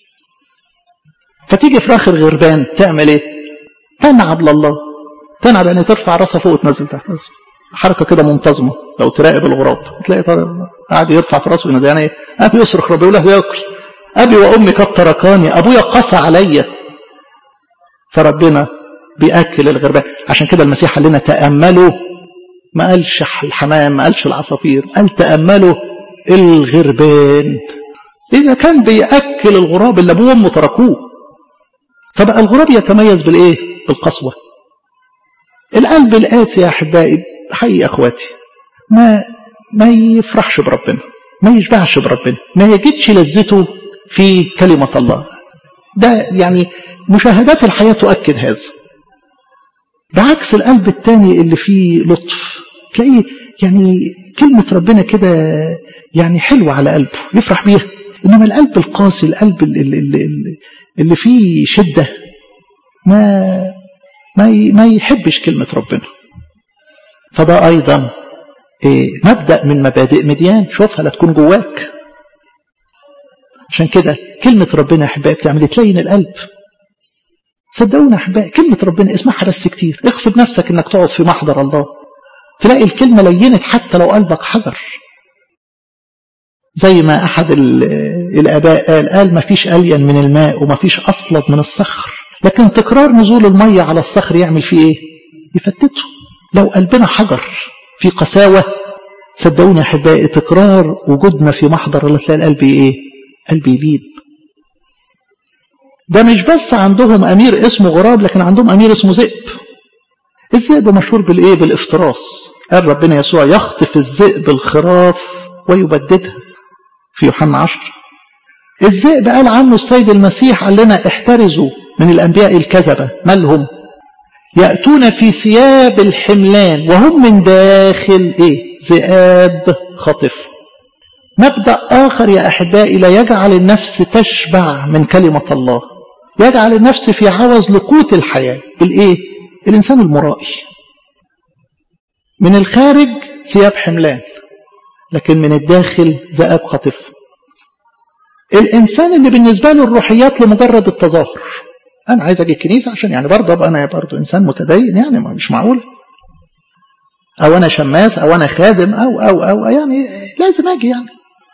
فتيجي فراخ الغربان تعمل ايه تنعب لله تنعب يعني ترفع راسها فوق وتنزل تحت حركه كده منتظمه لو تراقب الغراب تلاقي قاعد يرفع في راسه وينزل يعني ايه ابي يصرخ ربي يقول له ياكل ابي وامي قد تركاني ابويا قسى عليا فربنا بياكل الغربان عشان كده المسيح قال لنا تاملوا ما قالش الحمام ما قالش العصافير قال تاملوا الغربان اذا كان بياكل الغراب اللي ابوه وامه تركوه فبقى الغراب يتميز بالايه بالقسوه القلب القاسي يا احبائي حقيقي اخواتي ما ما يفرحش بربنا ما يشبعش بربنا ما يجدش لذته في كلمة الله ده يعني مشاهدات الحياة تؤكد هذا بعكس القلب التاني اللي فيه لطف تلاقيه يعني كلمة ربنا كده يعني حلوة على قلبه يفرح بيها إنما القلب القاسي القلب اللي, اللي, اللي فيه شدة ما ما ما يحبش كلمة ربنا فده أيضا مبدأ من مبادئ مديان شوفها لا تكون جواك عشان كده كلمة ربنا يا أحبائي بتعمل تلين القلب صدقونا يا أحبائي كلمة ربنا اسمعها بس كتير اغصب نفسك انك تقعد في محضر الله تلاقي الكلمة لينت حتى لو قلبك حجر زي ما أحد الآباء قال قال ما فيش ألين من الماء وما فيش أصلد من الصخر لكن تكرار نزول المية على الصخر يعمل فيه إيه يفتته لو قلبنا حجر في قساوة صدقوني يا أحبائي تكرار وجودنا في محضر الله تلاقي القلب إيه؟ قلبي يلين ده مش بس عندهم أمير اسمه غراب لكن عندهم أمير اسمه ذئب الذئب مشهور بالإيه؟ بالافتراس قال ربنا يسوع يخطف الذئب الخراف ويبددها في يوحنا 10 الذئب قال عنه السيد المسيح قال لنا احترزوا من الأنبياء الكذبة مالهم يأتون في ثياب الحملان وهم من داخل إيه ذئاب خطف مبدأ آخر يا أحبائي لا يجعل النفس تشبع من كلمة الله يجعل النفس في عوز لقوت الحياة الإيه الإنسان المرائي من الخارج ثياب حملان لكن من الداخل ذئاب خطف الإنسان اللي بالنسبة له الروحيات لمجرد التظاهر أنا عايز أجي الكنيسة عشان يعني برضه أبقى أنا برضه إنسان متدين يعني مش معقول أو أنا شماس أو أنا خادم أو أو أو يعني لازم أجي يعني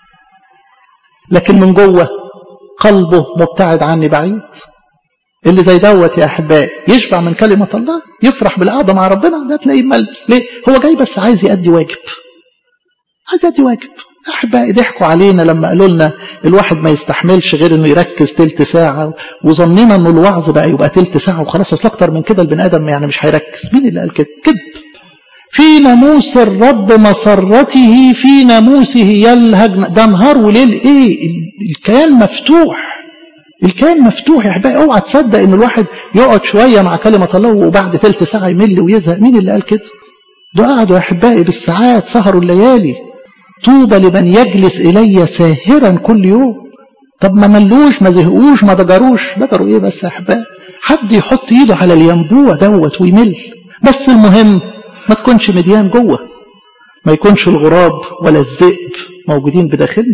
لكن من جوه قلبه مبتعد عني بعيد اللي زي دوت يا أحبائي يشبع من كلمة الله يفرح بالقعدة مع ربنا ده تلاقيه مل ليه هو جاي بس عايز يأدي واجب عايز يأدي واجب أحبائي ضحكوا علينا لما قالوا لنا الواحد ما يستحملش غير إنه يركز تلت ساعة وظنينا إنه الوعظ بقى يبقى تلت ساعة وخلاص أصل أكتر من كده البني آدم يعني مش هيركز مين اللي قال كده؟ كذب في ناموس الرب مسرته في ناموسه يلهج ده نهار وليل إيه الكيان مفتوح الكيان مفتوح يا أحبائي اوعى تصدق إن الواحد يقعد شوية مع كلمة الله وبعد تلت ساعة يمل ويزهق مين اللي قال كده؟ ده قعدوا يا أحبائي بالساعات سهروا الليالي طوبى لمن يجلس إلي ساهرا كل يوم طب ما ملوش ما زهقوش ما ضجروش ضجروا ايه بس يا احبائي حد يحط ايده على الينبوع دوت ويمل بس المهم ما تكونش مديان جوه ما يكونش الغراب ولا الذئب موجودين بداخلنا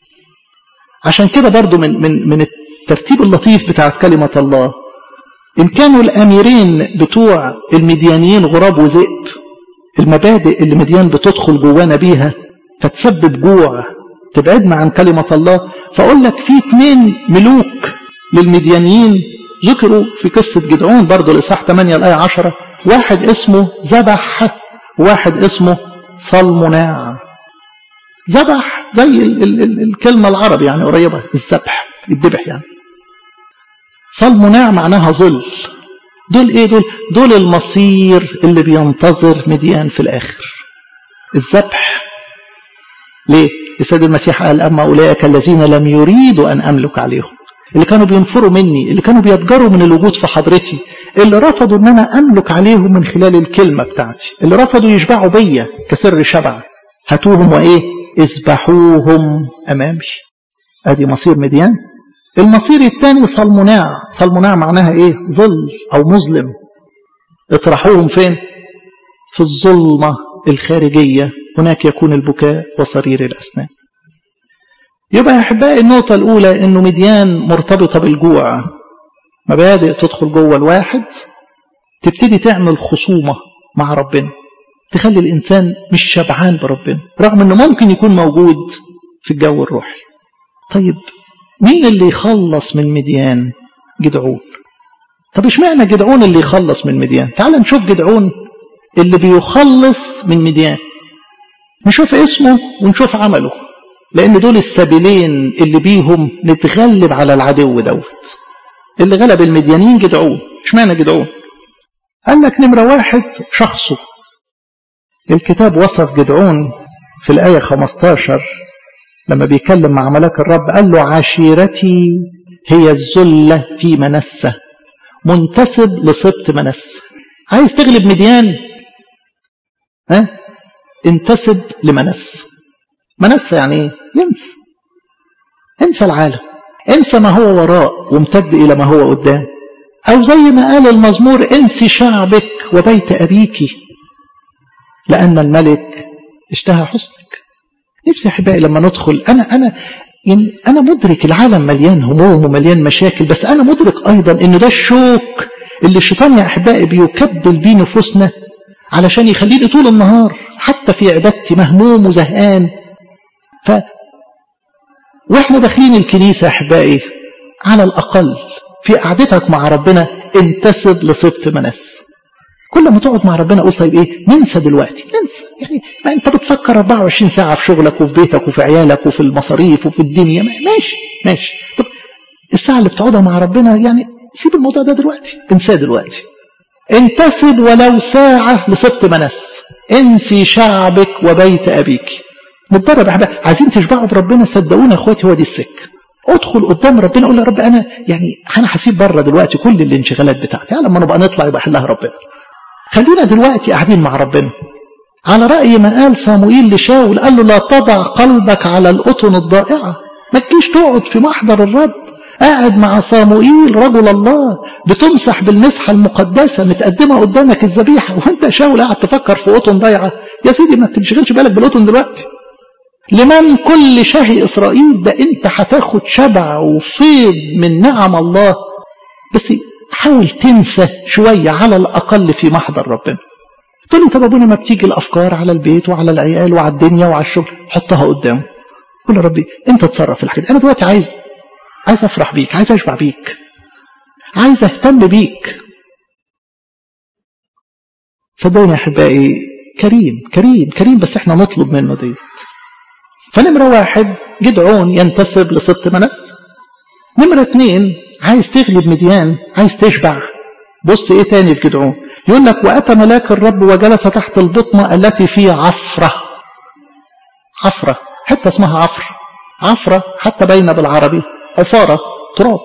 عشان كده برضو من من من الترتيب اللطيف بتاعت كلمة الله إن كانوا الأميرين بتوع المديانيين غراب وذئب المبادئ اللي مديان بتدخل جوانا بيها فتسبب جوع تبعدنا عن كلمة الله فأقول لك في اتنين ملوك للمديانيين ذكروا في قصة جدعون برضو الإصحاح 8 الآية 10 واحد اسمه ذبح واحد اسمه صلمناع ذبح زي ال ال ال الكلمة العربي يعني قريبة الذبح الذبح يعني صلمناع معناها ظل دول ايه دول دول المصير اللي بينتظر مديان في الاخر الذبح ليه السيد المسيح قال اما اولئك الذين لم يريدوا ان املك عليهم اللي كانوا بينفروا مني اللي كانوا بيتجروا من الوجود في حضرتي اللي رفضوا ان انا املك عليهم من خلال الكلمه بتاعتي اللي رفضوا يشبعوا بيا كسر شبع هاتوهم وايه اذبحوهم امامي ادي مصير مديان المصير الثاني صلمناع صلمناع معناها ايه ظل او مظلم اطرحوهم فين في الظلمه الخارجيه هناك يكون البكاء وصرير الاسنان يبقى يا احبائي النقطه الاولى انه مديان مرتبطه بالجوع مبادئ تدخل جوه الواحد تبتدي تعمل خصومه مع ربنا تخلي الانسان مش شبعان بربنا رغم انه ممكن يكون موجود في الجو الروحي طيب مين اللي يخلص من مديان جدعون طب اشمعنى جدعون اللي يخلص من مديان تعال نشوف جدعون اللي بيخلص من مديان نشوف اسمه ونشوف عمله لان دول السبيلين اللي بيهم نتغلب على العدو دوت اللي غلب المديانين جدعون اشمعنى جدعون قال لك نمرة واحد شخصه الكتاب وصف جدعون في الآية 15 لما بيكلم مع ملاك الرب قال له عشيرتي هي الذلة في منسة منتسب لسبط منسة عايز تغلب مديان ها انتسب لمنس منسة يعني ايه ينسى انسى العالم انسى ما هو وراء وامتد الى ما هو قدام او زي ما قال المزمور انسي شعبك وبيت ابيك لان الملك اشتهى حسنك نفسي احبائي لما ندخل انا انا يعني انا مدرك العالم مليان هموم ومليان مشاكل بس انا مدرك ايضا ان ده الشوك اللي الشيطان يا احبائي بيكبل بيه نفوسنا علشان يخليني طول النهار حتى في عبادتي مهموم وزهقان ف واحنا داخلين الكنيسه يا احبائي على الاقل في قعدتك مع ربنا انتسب لصبت منس كل ما تقعد مع ربنا قول طيب ايه ننسى دلوقتي ننسى يعني ما انت بتفكر 24 ساعه في شغلك وفي بيتك وفي عيالك وفي المصاريف وفي الدنيا ماشي ماشي طب الساعه اللي بتقعدها مع ربنا يعني سيب الموضوع ده دلوقتي انساه دلوقتي انتسب ولو ساعة لسبط منس انسي شعبك وبيت أبيك نتدرب يا عايزين تشبعوا بربنا صدقونا اخواتي هو دي السكة ادخل قدام ربنا قول يا رب انا يعني انا هسيب بره دلوقتي كل الانشغالات بتاعتي لما نبقى نطلع يبقى حلها ربنا خلينا دلوقتي قاعدين مع ربنا على رأي ما قال صاموئيل لشاول قال له لا تضع قلبك على الأطن الضائعة ما تجيش تقعد في محضر الرب قاعد مع صاموئيل رجل الله بتمسح بالمسحة المقدسة متقدمة قدامك الذبيحة وانت شاول قاعد تفكر في قطن ضايعة يا سيدي ما تشغلش بالك بالقطن دلوقتي لمن كل شهي إسرائيل ده انت هتاخد شبع وفيض من نعم الله بس حاول تنسى شوية على الأقل في محضر ربنا تقول لي طب ابونا ما بتيجي الأفكار على البيت وعلى العيال وعلى الدنيا وعلى الشغل حطها قدامه قول يا ربي انت تصرف في الحاجات انا دلوقتي عايز عايز افرح بيك عايز اشبع بيك عايز اهتم بيك صدقوني يا احبائي كريم كريم كريم بس احنا نطلب منه ديت فنمرة واحد جدعون ينتسب لست منس نمرة اتنين عايز تغلب مديان عايز تشبع بص ايه تاني في جدعون يقول لك واتى ملاك الرب وجلس تحت البطنة التي في عفرة عفرة حتة اسمها عفر عفرة حتى باينة بالعربي عفارة تراب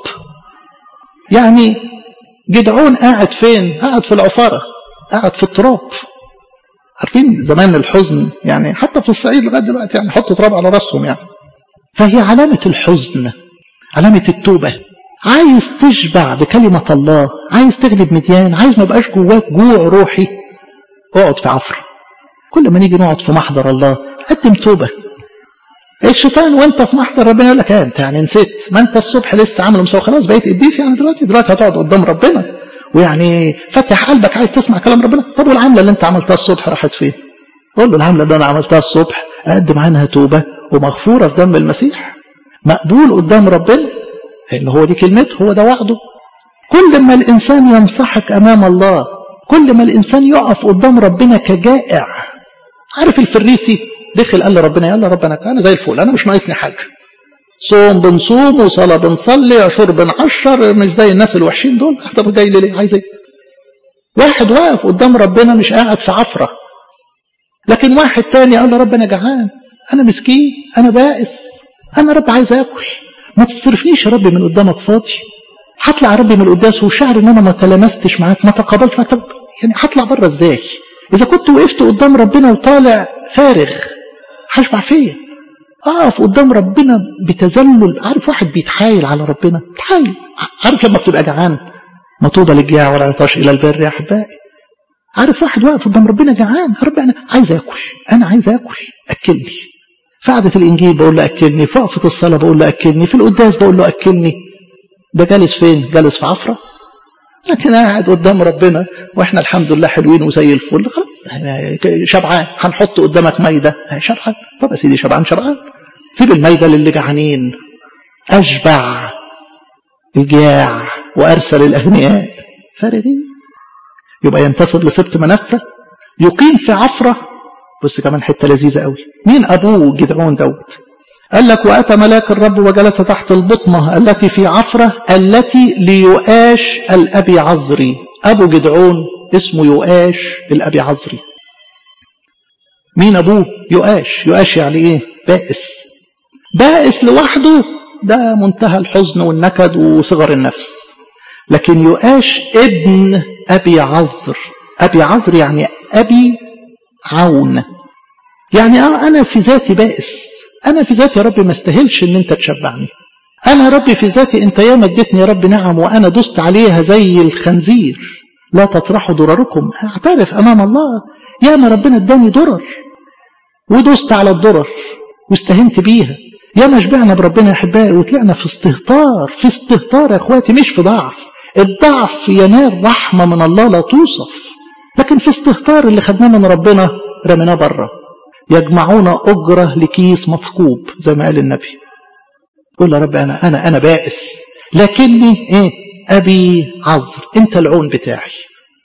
يعني جدعون قاعد فين قاعد في العفارة قاعد في التراب عارفين زمان الحزن يعني حتى في الصعيد لغايه دلوقتي يعني حطوا تراب على راسهم يعني فهي علامة الحزن علامة التوبة عايز تشبع بكلمة الله عايز تغلب مديان عايز ما يبقاش جواك جوع روحي اقعد في عفرة كل ما نيجي نقعد في محضر الله قدم توبة الشيطان وانت في محضر ربنا يقول لك انت يعني نسيت ما انت الصبح لسه عامل مسوي خلاص بقيت قديس يعني دلوقتي دلوقتي هتقعد قدام ربنا ويعني فتح قلبك عايز تسمع كلام ربنا طب والعمله اللي انت عملتها الصبح راحت فين؟ قول له العمله اللي انا عملتها الصبح اقدم عنها توبه ومغفوره في دم المسيح مقبول قدام ربنا لان هو دي كلمته هو ده وعده كل ما الانسان ينصحك امام الله كل ما الانسان يقف قدام ربنا كجائع عارف الفريسي دخل قال لربنا يلا ربنا انا زي الفل انا مش ناقصني حاجه صوم بنصوم وصلاه بنصلي عشور بنعشر مش زي الناس الوحشين دول طب جاي ليه عايز ايه واحد واقف قدام ربنا مش قاعد في عفره لكن واحد تاني قال له رب انا جعان انا مسكين انا بائس انا رب عايز اكل ما تصرفنيش يا رب من قدامك فاضي هطلع يا رب من القداس وشعر ان انا ما تلامستش معاك ما تقابلت معاك طب يعني هطلع بره ازاي اذا كنت وقفت قدام ربنا وطالع فارغ هشبع فيا اقف قدام ربنا بتذلل عارف واحد بيتحايل على ربنا بيتحايل عارف لما بتبقى جعان مطوبه للجاع ولا عطاش الى البر يا احبائي عارف واحد واقف قدام ربنا جعان يا رب انا عايز اكل انا عايز اكل اكلني في قعده الانجيل بقول له اكلني في وقفه الصلاه بقول له اكلني في القداس بقول له اكلني ده جالس فين جالس في عفره لكن قاعد قدام ربنا واحنا الحمد لله حلوين وزي الفل خلاص شبعان هنحط قدامك مايده شبعان طب يا سيدي شبعان شبعان سيب المايده للي جعانين اشبع الجاع وارسل الاغنياء فارغين يبقى ينتسب لسبط منسى يقيم في عفره بص كمان حته لذيذه قوي مين ابوه جدعون دوت قال لك واتى ملاك الرب وجلس تحت البطنه التي في عفره التي ليؤاش الابي عزري ابو جدعون اسمه يؤاش الابي عزري مين ابوه يؤاش يؤاش يعني ايه بائس بائس لوحده ده منتهى الحزن والنكد وصغر النفس لكن يؤاش ابن ابي عزر ابي عزر يعني ابي عون يعني اه انا في ذاتي بائس انا في ذاتي يا رب ما استاهلش ان انت تشبعني انا يا رب في ذاتي انت ياما اديتني يا رب نعم وانا دست عليها زي الخنزير لا تطرحوا ضرركم اعترف امام الله ياما ربنا اداني ضرر ودست على الضرر واستهنت بيها ياما شبعنا بربنا يا احبائي وطلعنا في استهتار في استهتار يا اخواتي مش في ضعف الضعف ينال رحمه من الله لا توصف لكن في استهتار اللي خدناه من ربنا رميناه بره يجمعون أجرة لكيس مثقوب زي ما قال النبي قول يا رب أنا أنا أنا بائس لكني إيه أبي عذر أنت العون بتاعي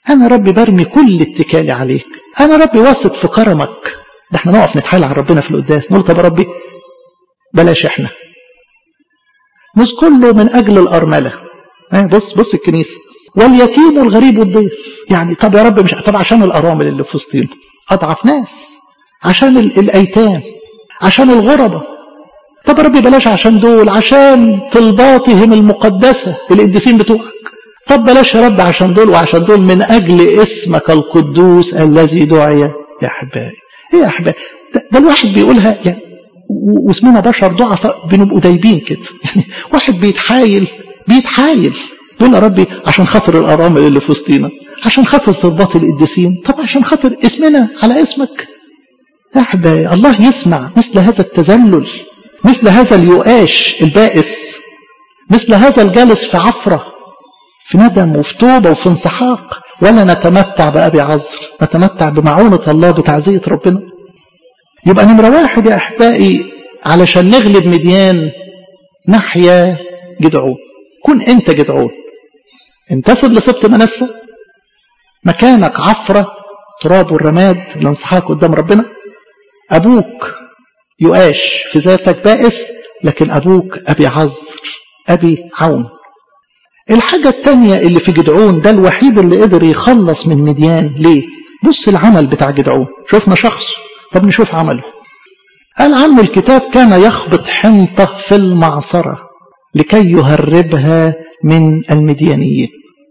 انا ربي برمي كل اتكالي عليك انا ربي واثق في كرمك ده احنا نقف نتحايل على ربنا في القداس نقول طب يا ربي بلاش احنا مش كله من اجل الارمله بص بص الكنيسه واليتيم والغريب والضيف يعني طب يا رب مش طب عشان الارامل اللي في وسطينا اضعف ناس عشان الايتام عشان الغربة طب يا ربي بلاش عشان دول عشان طلباتهم المقدسة القديسين بتوعك طب بلاش يا رب عشان دول وعشان دول من أجل اسمك القدوس الذي دعي يا أحبائي إيه يا أحبائي ده, ده الواحد بيقولها يعني واسمنا بشر ضعفاء بنبقوا دايبين كده يعني واحد بيتحايل بيتحايل يقول يا ربي عشان خاطر الأرامل اللي في وسطينا عشان خاطر طلبات القديسين طب عشان خاطر اسمنا على اسمك يا أحبائي الله يسمع مثل هذا التذلل مثل هذا اليؤاش البائس مثل هذا الجالس في عفرة في ندم وفي توبة وفي انسحاق ولا نتمتع بأبي عذر نتمتع بمعونة الله بتعزية ربنا يبقى نمرة واحد يا أحبائي علشان نغلب مديان نحيا جدعون كن أنت جدعون انتسب لسبط منسة مكانك عفرة تراب والرماد الانسحاق قدام ربنا أبوك يؤاش في ذاتك بائس لكن أبوك أبي عذر أبي عون الحاجة التانية اللي في جدعون ده الوحيد اللي قدر يخلص من مديان ليه بص العمل بتاع جدعون شفنا شخص طب نشوف عمله قال عنه الكتاب كان يخبط حنطة في المعصرة لكي يهربها من المديانيين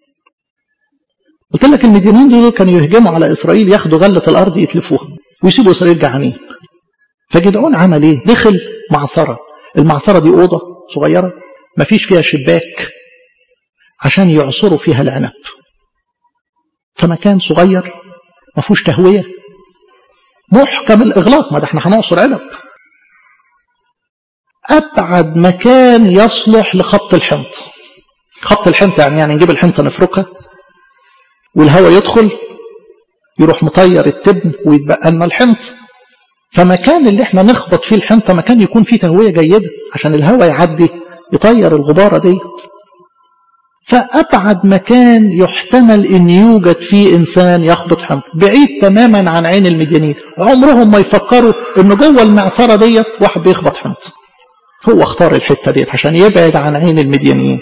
قلت لك المديانيين دول كانوا يهجموا على إسرائيل ياخدوا غلة الأرض يتلفوها ويسيبوا إسرائيل جعانين فجدعون عمل ايه دخل معصرة المعصرة دي أوضة صغيرة ما فيش فيها شباك عشان يعصروا فيها العنب فمكان صغير ما فيهوش تهوية محكم الإغلاق ما ده احنا هنعصر عنب أبعد مكان يصلح لخبط الحنطة خبط الحنطة يعني يعني نجيب الحنطة نفركها والهواء يدخل يروح مطير التبن ويتبقى لنا الحنطة فمكان اللي احنا نخبط فيه الحنطة مكان يكون فيه تهوية جيدة عشان الهواء يعدي يطير الغبارة ديت فأبعد مكان يحتمل أن يوجد فيه إنسان يخبط حنطة بعيد تماما عن عين المديانين عمرهم ما يفكروا أنه جوه المعصرة ديت واحد بيخبط حنطة هو اختار الحتة ديت عشان يبعد عن عين المديانين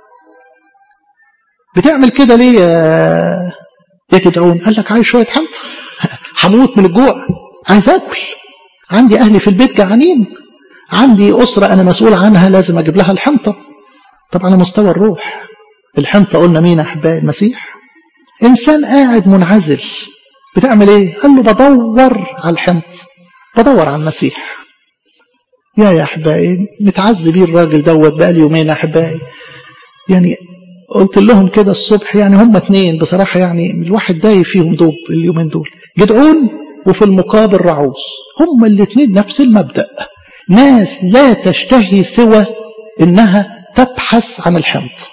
بتعمل كده ليه يا يا جدعون قال لك عايز شوية حنطة هموت من الجوع عايز اكل عندي اهلي في البيت جعانين عندي اسره انا مسؤول عنها لازم اجيب لها الحنطه طب على مستوى الروح الحنطه قلنا مين احبائي المسيح انسان قاعد منعزل بتعمل ايه قال له بدور على الحنط بدور على المسيح يا يا احبائي متعز بيه الراجل دوت بقى يومين احبائي يعني قلت لهم كده الصبح يعني هم اتنين بصراحه يعني الواحد داي فيهم دوب اليومين دول جدعون وفي المقابل رعوز هما الاثنين نفس المبدأ ناس لا تشتهي سوى انها تبحث عن الحنط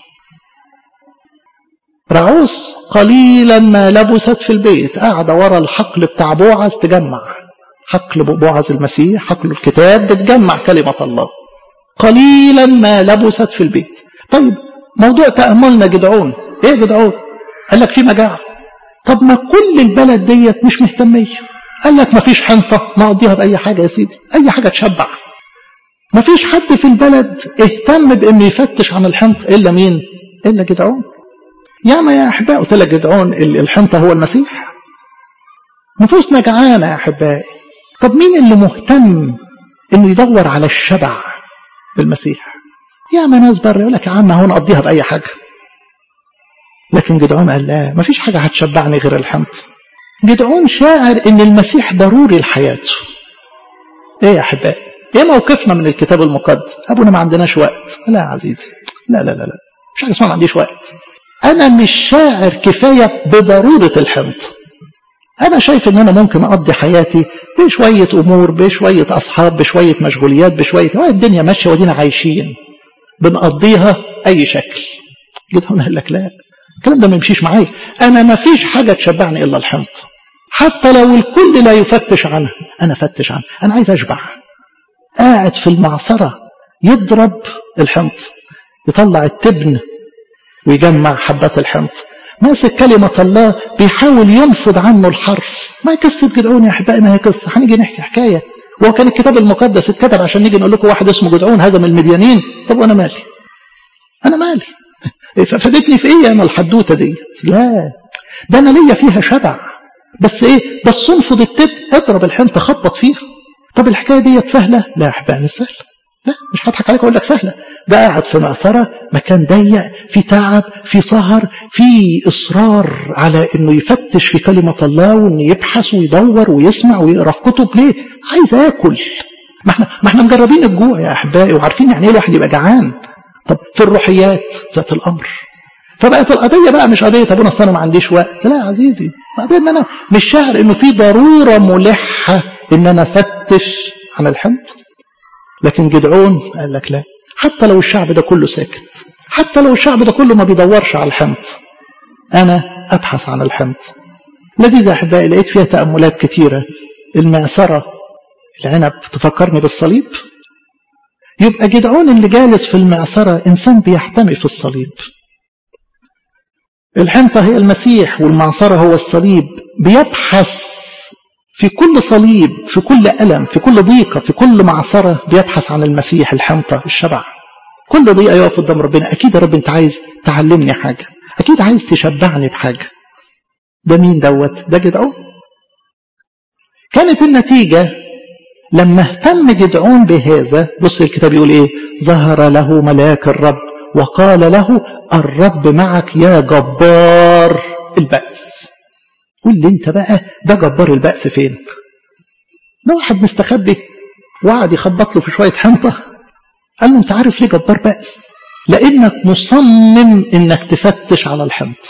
رعوز قليلا ما لبست في البيت قاعدة ورا الحقل بتاع بوعز تجمع حقل بوعز المسيح حقل الكتاب بتجمع كلمة الله قليلا ما لبست في البيت طيب موضوع تأملنا جدعون ايه جدعون قال لك في مجاعة طب ما كل البلد ديت مش مهتمية قال لك ما فيش حنطة نقضيها بأي حاجة يا سيدي أي حاجة تشبع ما فيش حد في البلد اهتم بأنه يفتش عن الحنط إلا مين إلا جدعون يا ما يا أحبائي قلت لك جدعون الحنطة هو المسيح نفوسنا جعانة يا أحبائي طب مين اللي مهتم إنه يدور على الشبع بالمسيح يا ما ناس بره يقول لك يا عم هو نقضيها بأي حاجة لكن جدعون قال لا ما فيش حاجة هتشبعني غير الحنط جدعون شاعر ان المسيح ضروري لحياته ايه يا احبائي ايه موقفنا من الكتاب المقدس ابونا ما عندناش وقت لا يا عزيزي لا لا لا لا مش حاجه اسمها ما عنديش وقت انا مش شاعر كفايه بضروره الحنط انا شايف ان انا ممكن اقضي حياتي بشويه امور بشويه اصحاب بشويه مشغوليات بشويه هو الدنيا ماشيه ودينا عايشين بنقضيها اي شكل جدعون قال لك لا الكلام ده ما يمشيش معايا انا ما فيش حاجه تشبعني الا الحنط حتى لو الكل لا يفتش عنها انا فتش عنها انا عايز اشبع قاعد في المعصره يضرب الحنط يطلع التبن ويجمع حبات الحنط ماسك كلمة الله بيحاول ينفض عنه الحرف ما قصة جدعون يا أحبائي ما هي قصة هنيجي نحكي حكاية وهو كان الكتاب المقدس اتكتب عشان نيجي نقول لكم واحد اسمه جدعون هزم المديانين طب وأنا مالي أنا مالي فادتني في إيه أنا الحدوتة ديت لا ده أنا ليا فيها شبع بس إيه بس انفض التب اضرب الحنطة خبط فيها طب الحكاية ديت سهلة لا يا أحبائي مش سهلة لا مش هضحك عليك اقول لك سهله ده قاعد في معصره مكان ضيق في تعب في سهر في اصرار على انه يفتش في كلمه الله وانه يبحث ويدور ويسمع ويقرا في كتب ليه عايز اكل ما احنا ما احنا مجربين الجوع يا احبائي وعارفين يعني ايه الواحد يبقى جعان طب في الروحيات ذات الامر فبقت القضيه بقى مش قضيه طب انا اصل انا ما عنديش وقت لا يا عزيزي القضيه ان انا مش شاعر انه في ضروره ملحه ان انا افتش عن الحنط لكن جدعون قال لك لا حتى لو الشعب ده كله ساكت حتى لو الشعب ده كله ما بيدورش على الحنط أنا أبحث عن الحنط لذيذة يا أحبائي لقيت فيها تأملات كتيرة المعصرة العنب تفكرني بالصليب يبقى جدعون اللي جالس في المعصرة إنسان بيحتمي في الصليب الحنطة هي المسيح والمعصرة هو الصليب بيبحث في كل صليب في كل ألم في كل ضيقة في كل معصرة بيبحث عن المسيح الحنطة الشبع كل ضيقة يقف قدام ربنا أكيد يا رب أنت عايز تعلمني حاجة أكيد عايز تشبعني بحاجة ده مين دوت ده جدعون كانت النتيجة لما اهتم جدعون بهذا بص الكتاب يقول ايه ظهر له ملاك الرب وقال له الرب معك يا جبار البأس قول لي انت بقى ده جبار البأس فين ده واحد مستخبي وقعد يخبط له في شوية حنطة قال له انت عارف ليه جبار بأس لانك مصمم انك تفتش على الحنطة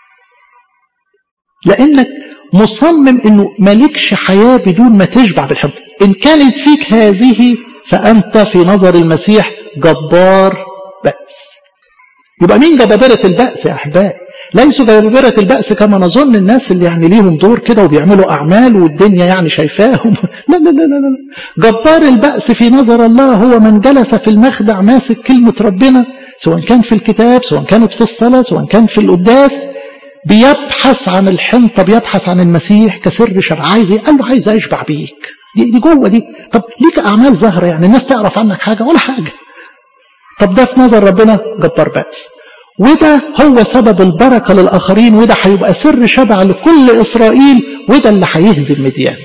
لانك مصمم انه مالكش حياة بدون ما تشبع بالحنطة ان كانت فيك هذه فانت في نظر المسيح جبار بأس يبقى مين جبابرة البأس يا أحبائي ليسوا جبابرة البأس كما نظن الناس اللي يعني ليهم دور كده وبيعملوا أعمال والدنيا يعني شايفاهم لا لا لا لا لا جبار البأس في نظر الله هو من جلس في المخدع ماسك كلمة ربنا سواء كان في الكتاب سواء كانت في الصلاة سواء كان في القداس بيبحث عن الحنطة بيبحث عن المسيح كسر شبع عايز ايه؟ قال له عايز اشبع بيك دي, دي جوه دي طب ليك اعمال ظاهره يعني الناس تعرف عنك حاجه ولا حاجه طب ده في نظر ربنا جبار بأس وده هو سبب البركة للآخرين وده هيبقى سر شبع لكل إسرائيل وده اللي هيهزم مديان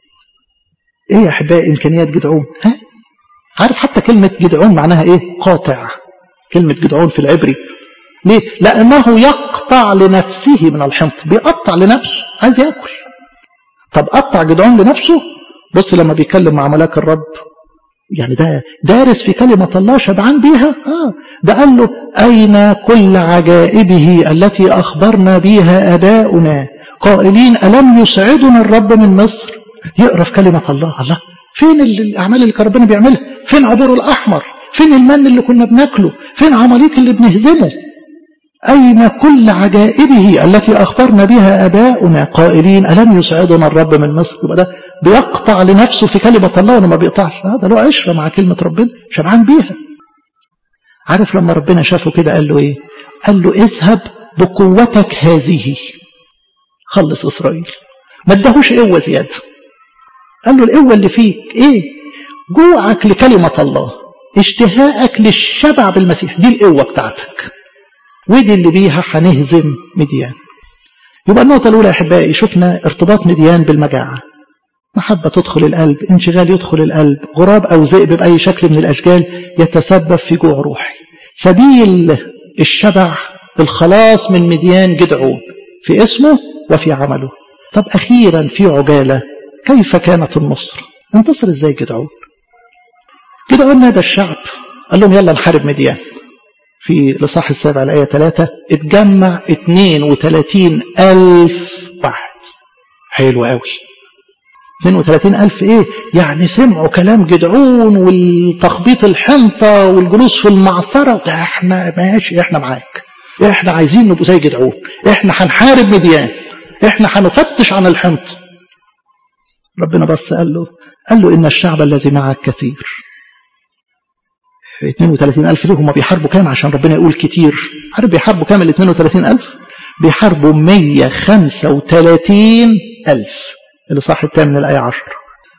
إيه يا أحبائي إمكانيات جدعون ها؟ عارف حتى كلمة جدعون معناها إيه قاطع كلمة جدعون في العبري ليه لأنه يقطع لنفسه من الحنط بيقطع لنفسه عايز يأكل طب قطع جدعون لنفسه بص لما بيتكلم مع ملاك الرب يعني ده دارس في كلمة الله شبعان بيها آه ده قال له أين كل عجائبه التي أخبرنا بها أباؤنا قائلين ألم يسعدنا الرب من مصر يقرأ في كلمة الله الله فين الأعمال اللي كان ربنا بيعملها فين عبور الأحمر فين المن اللي كنا بناكله فين عماليق اللي بنهزمه أين كل عجائبه التي أخبرنا بها أباؤنا قائلين ألم يسعدنا الرب من مصر يبقى ده بيقطع لنفسه في كلمة الله وأنا ما بيقطعش هذا له عشرة مع كلمة ربنا شبعان بيها عارف لما ربنا شافه كده قال له إيه قال له اذهب بقوتك هذه خلص إسرائيل ما ادهوش قوة زيادة قال له القوة اللي فيك إيه جوعك لكلمة الله اشتهاءك للشبع بالمسيح دي القوة بتاعتك ودي اللي بيها هنهزم مديان يبقى النقطة الأولى يا أحبائي شفنا ارتباط مديان بالمجاعة محبة تدخل القلب انشغال يدخل القلب غراب أو ذئب بأي شكل من الأشكال يتسبب في جوع روحي سبيل الشبع الخلاص من مديان جدعون في اسمه وفي عمله طب أخيرا في عجالة كيف كانت النصر انتصر ازاي جدعون جدعون نادى الشعب قال لهم يلا نحارب مديان في الإصحاح السابع الآية 3 اتجمع 32 ألف واحد حلو قوي 32 ألف إيه يعني سمعوا كلام جدعون والتخبيط الحنطة والجلوس في المعصرة ده احنا ماشي احنا معاك احنا عايزين نبقى زي جدعون احنا هنحارب مديان احنا هنفتش عن الحنط ربنا بس قال له قال له إن الشعب الذي معك كثير 32 ألف ليه هم بيحاربوا كام عشان ربنا يقول كتير عارف بيحاربوا كام ال 32 ألف بيحاربوا 135 ألف اللي صح التام من الآية 10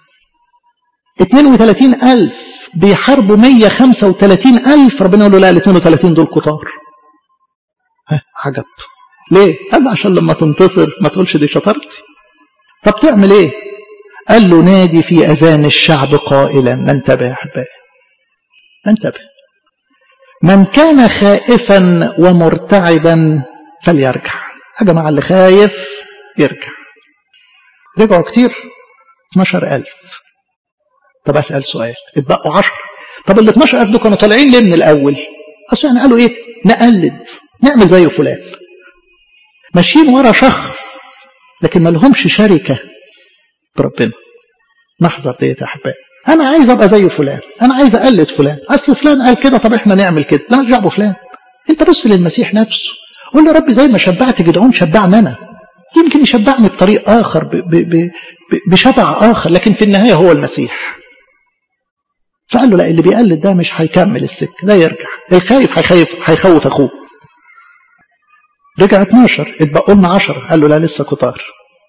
32 ألف بيحاربوا 135 ألف ربنا يقول له لا ال 32 دول كتار ها عجب ليه؟ قال عشان لما تنتصر ما تقولش دي شطارتي طب تعمل ايه؟ قال له نادي في أذان الشعب قائلا من انتبه يا أحبائي انتبه من كان خائفا ومرتعدا فليرجع يا جماعة اللي خايف يرجع رجعوا كتير 12000 طب أسأل سؤال اتبقوا 10 طب ال 12000 دول كانوا طالعين ليه من الأول أصل يعني قالوا إيه نقلد نعمل زي فلان ماشيين ورا شخص لكن ما لهمش شركة بربنا نحذر ديت يا أحبائي أنا عايز أبقى زي فلان أنا عايز أقلد فلان أصل فلان قال كده طب إحنا نعمل كده لا مش دعوه فلان أنت بص للمسيح نفسه قول له ربي زي ما شبعت جدعون شبعني أنا يمكن يشبعني بطريق آخر ب ب ب بشبع آخر لكن في النهاية هو المسيح فقال له لا اللي بيقلد ده مش هيكمل السكة ده يرجع الخايف هيخايف هيخوف أخوه رجع 12 اتبقوا لنا 10 قال له لا لسه كتار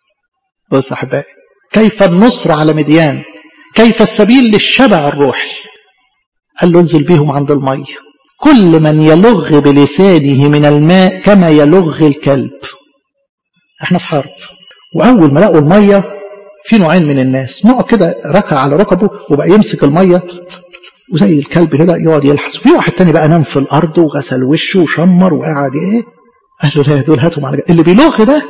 بص احبائي كيف النصر على مديان كيف السبيل للشبع الروحي قال له انزل بيهم عند المية كل من يلغ بلسانه من الماء كما يلغ الكلب احنا في حرب واول ما لقوا المية في نوعين من الناس نوع كده ركع على ركبه وبقى يمسك المية وزي الكلب كده يقعد يلحس في واحد تاني بقى نام في الارض وغسل وشه وشمر وقعد ايه قال له لا دول هاتهم على اللي بيلغ ده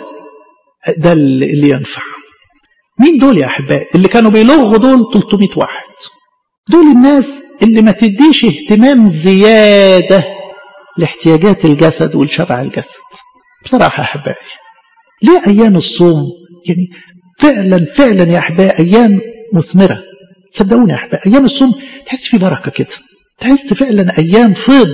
ده اللي ينفع مين دول يا احبائي اللي كانوا بيلغوا دول 300 واحد دول الناس اللي ما تديش اهتمام زياده لاحتياجات الجسد والشبع الجسد بصراحه يا احبائي ليه ايام الصوم يعني فعلا فعلا يا احبائي ايام مثمره صدقوني يا احبائي ايام الصوم تحس في بركه كده تحس فعلا ايام فيض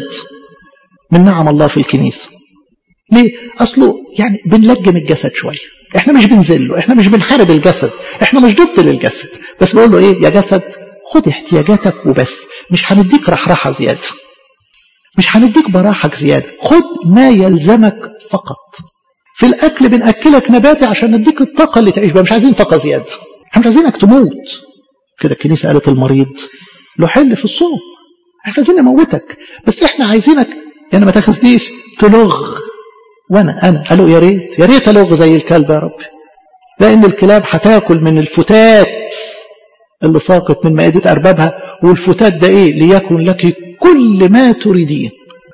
من نعم الله في الكنيسه ليه؟ أصله يعني بنلجم الجسد شوية احنا مش بنزله احنا مش بنحارب الجسد احنا مش ضد للجسد بس بقول له ايه يا جسد خد احتياجاتك وبس مش هنديك رحرحة زيادة مش هنديك براحك زيادة خد ما يلزمك فقط في الأكل بنأكلك نباتي عشان نديك الطاقة اللي تعيش بها مش عايزين طاقة زيادة احنا مش عايزينك تموت كده الكنيسة قالت المريض له حل في الصوم احنا عايزين نموتك بس احنا عايزينك يعني ما تاخذنيش تلغ وانا انا قالوا يا ريت يا ريت الوغ زي الكلب يا رب لان الكلاب هتاكل من الفتات اللي ساقط من مائدة أربابها والفتات ده إيه ليكن لك كل ما تريدين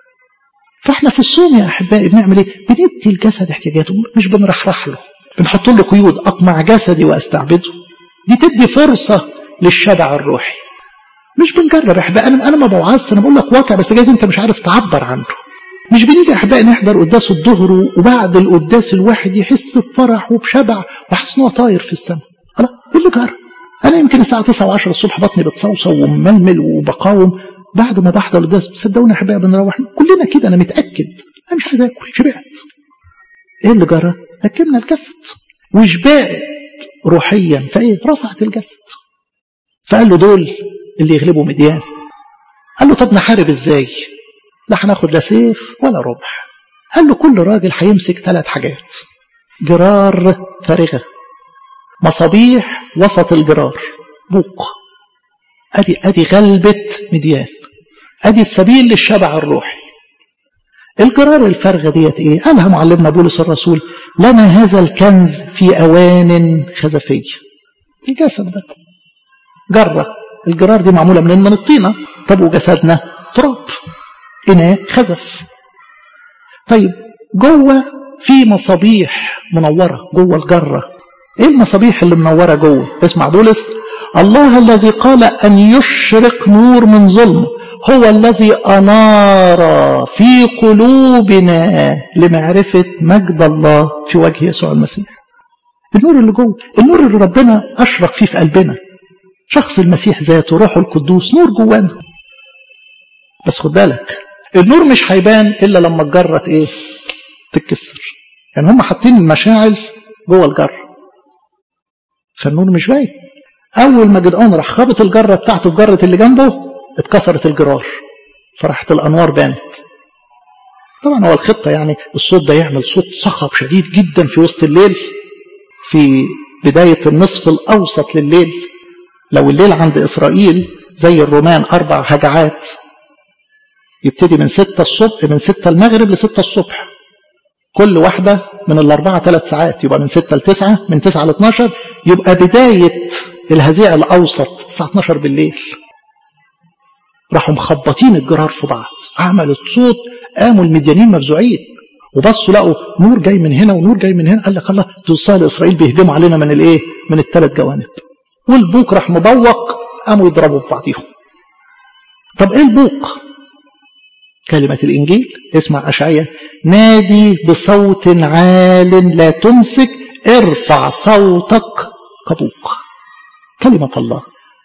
فاحنا في الصوم يا أحبائي بنعمل إيه بندي الجسد احتياجاته مش بنرحرح له بنحط له قيود أقمع جسدي وأستعبده دي تدي فرصة للشبع الروحي مش بنجرب يا أحبائي أنا أنا ما بوعظش أنا بقول لك واقع بس جايز أنت مش عارف تعبر عنه مش بنيجي احبائي نحضر قداس الظهر وبعد القداس الواحد يحس بفرح وبشبع وحاسس ان هو طاير في السماء انا ايه اللي جرى انا يمكن الساعه 9 و10 الصبح بطني بتصوصو ومململ وبقاوم بعد ما بحضر القداس صدقوني احبائي بنروح كلنا كده انا متاكد انا مش عايز اكل شبعت ايه اللي جرى ركبنا الجسد وشبعت روحيا فايه رفعت الجسد فقال له دول اللي يغلبوا مديان قال له طب نحارب ازاي لا هناخد لا سيف ولا رمح قال له كل راجل هيمسك ثلاث حاجات جرار فارغة مصابيح وسط الجرار بوق ادي ادي غلبة مديان ادي السبيل للشبع الروحي الجرار الفارغة ديت ايه قالها معلمنا بولس الرسول لنا هذا الكنز في اوان خزفية الجسد ده جرة الجرار دي معمولة من من الطينة طب وجسدنا تراب إناء خزف طيب جوه في مصابيح منورة جوه الجرة ايه المصابيح اللي منورة جوه اسمع بولس الله الذي قال أن يشرق نور من ظلم هو الذي أنار في قلوبنا لمعرفة مجد الله في وجه يسوع المسيح النور اللي جوه النور اللي ربنا أشرق فيه في قلبنا شخص المسيح ذاته روحه القدوس نور جوانا بس خد بالك النور مش هيبان الا لما الجره ايه تتكسر يعني هم حاطين المشاعل جوه الجره فالنور مش باين اول ما جدعون راح خابط الجره بتاعته بجره اللي جنبه اتكسرت الجرار فراحت الانوار بانت طبعا هو الخطة يعني الصوت ده يعمل صوت صخب شديد جدا في وسط الليل في بداية النصف الأوسط لليل لو الليل عند إسرائيل زي الرومان أربع هجعات يبتدي من ستة الصبح من ستة المغرب لستة الصبح كل واحدة من الأربعة ثلاث ساعات يبقى من ستة لتسعة من تسعة ل 12 يبقى بداية الهزيع الأوسط الساعة 12 بالليل راحوا مخبطين الجرار في بعض عملت صوت قاموا المديانين مفزوعين وبصوا لقوا نور جاي من هنا ونور جاي من هنا قال لك الله دول صال اسرائيل بيهجموا علينا من الايه؟ من الثلاث جوانب. والبوق راح مبوق قاموا يضربوا في بعضيهم. طب ايه البوق؟ كلمة الإنجيل اسمع أشعية نادي بصوت عال لا تمسك ارفع صوتك كبوق كلمة الله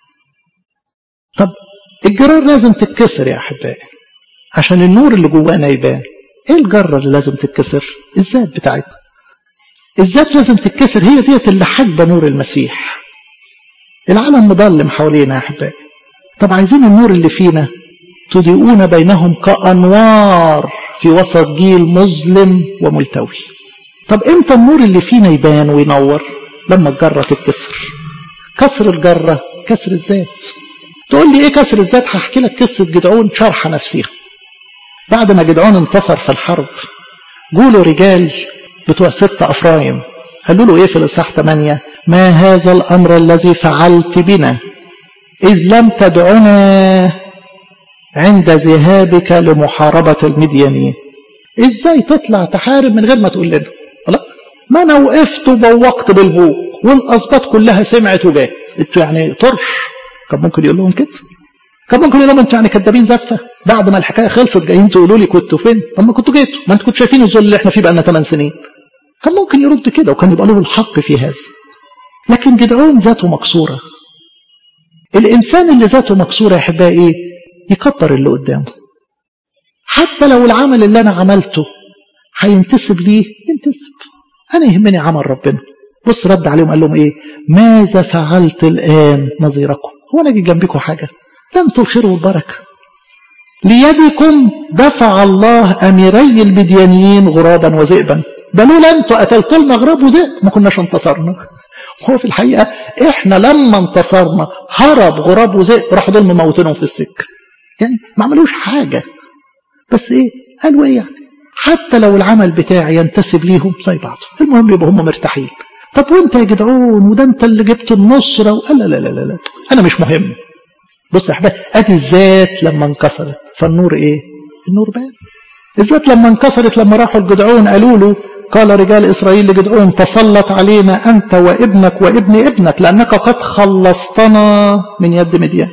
طب الجرار لازم تتكسر يا أحبائي عشان النور اللي جوانا يبان ايه الجرة اللي لازم تتكسر الذات بتاعتنا الذات لازم تتكسر هي ديت اللي حاجبه نور المسيح العالم مظلم حوالينا يا احبائي طب عايزين النور اللي فينا تضيئون بينهم كأنوار في وسط جيل مظلم وملتوي طب امتى النور اللي فينا يبان وينور لما الجرة تتكسر كسر الجرة كسر الذات تقول لي ايه كسر الذات هحكي لك قصة جدعون شرحة نفسها بعد ما جدعون انتصر في الحرب جوله رجال بتوع ست أفرايم قالوا له ايه في الإصحاح 8 ما هذا الأمر الذي فعلت بنا إذ لم تدعنا عند ذهابك لمحاربة المديانين ازاي تطلع تحارب من غير ما تقول لنا لا ما انا وقفت وبوقت بالبوق والاسباط كلها سمعت وجات انتوا يعني طرش كان ممكن يقول لهم كده كان ممكن يقول لهم انتوا يعني كدابين زفه بعد ما الحكايه خلصت جايين تقولوا لي كنتوا فين اما كنتوا جيتوا ما انتوا كنتوا شايفين الذل اللي احنا فيه بقالنا 8 سنين كان ممكن يرد كده وكان يبقى له الحق في هذا لكن جدعون ذاته مكسوره الانسان اللي ذاته مكسوره يا احبائي ايه يكبر اللي قدامه حتى لو العمل اللي انا عملته هينتسب ليه ينتسب انا يهمني عمل ربنا بص رد عليهم قال لهم ايه ماذا فعلت الان نظيركم هو انا اجي جنبكم حاجه ده انتوا الخير والبركه ليدكم دفع الله اميري المديانيين غرابا وذئبا ده لولا انتوا قتلتوا لنا غراب وذئب ما كناش انتصرنا هو في الحقيقه احنا لما انتصرنا هرب غراب وذئب راحوا دول مموتينهم في السكه يعني ما عملوش حاجه بس ايه قالوا ايه يعني حتى لو العمل بتاعي ينتسب ليهم زي بعض المهم يبقوا هم مرتاحين طب وانت يا جدعون وده انت اللي جبت النصره وقال لا لا لا لا انا مش مهم بص يا احباب ادي الذات لما انكسرت فالنور ايه النور بان الذات لما انكسرت لما راحوا الجدعون قالوا له قال رجال اسرائيل لجدعون تسلط علينا انت وابنك وابن ابنك لانك قد خلصتنا من يد مديان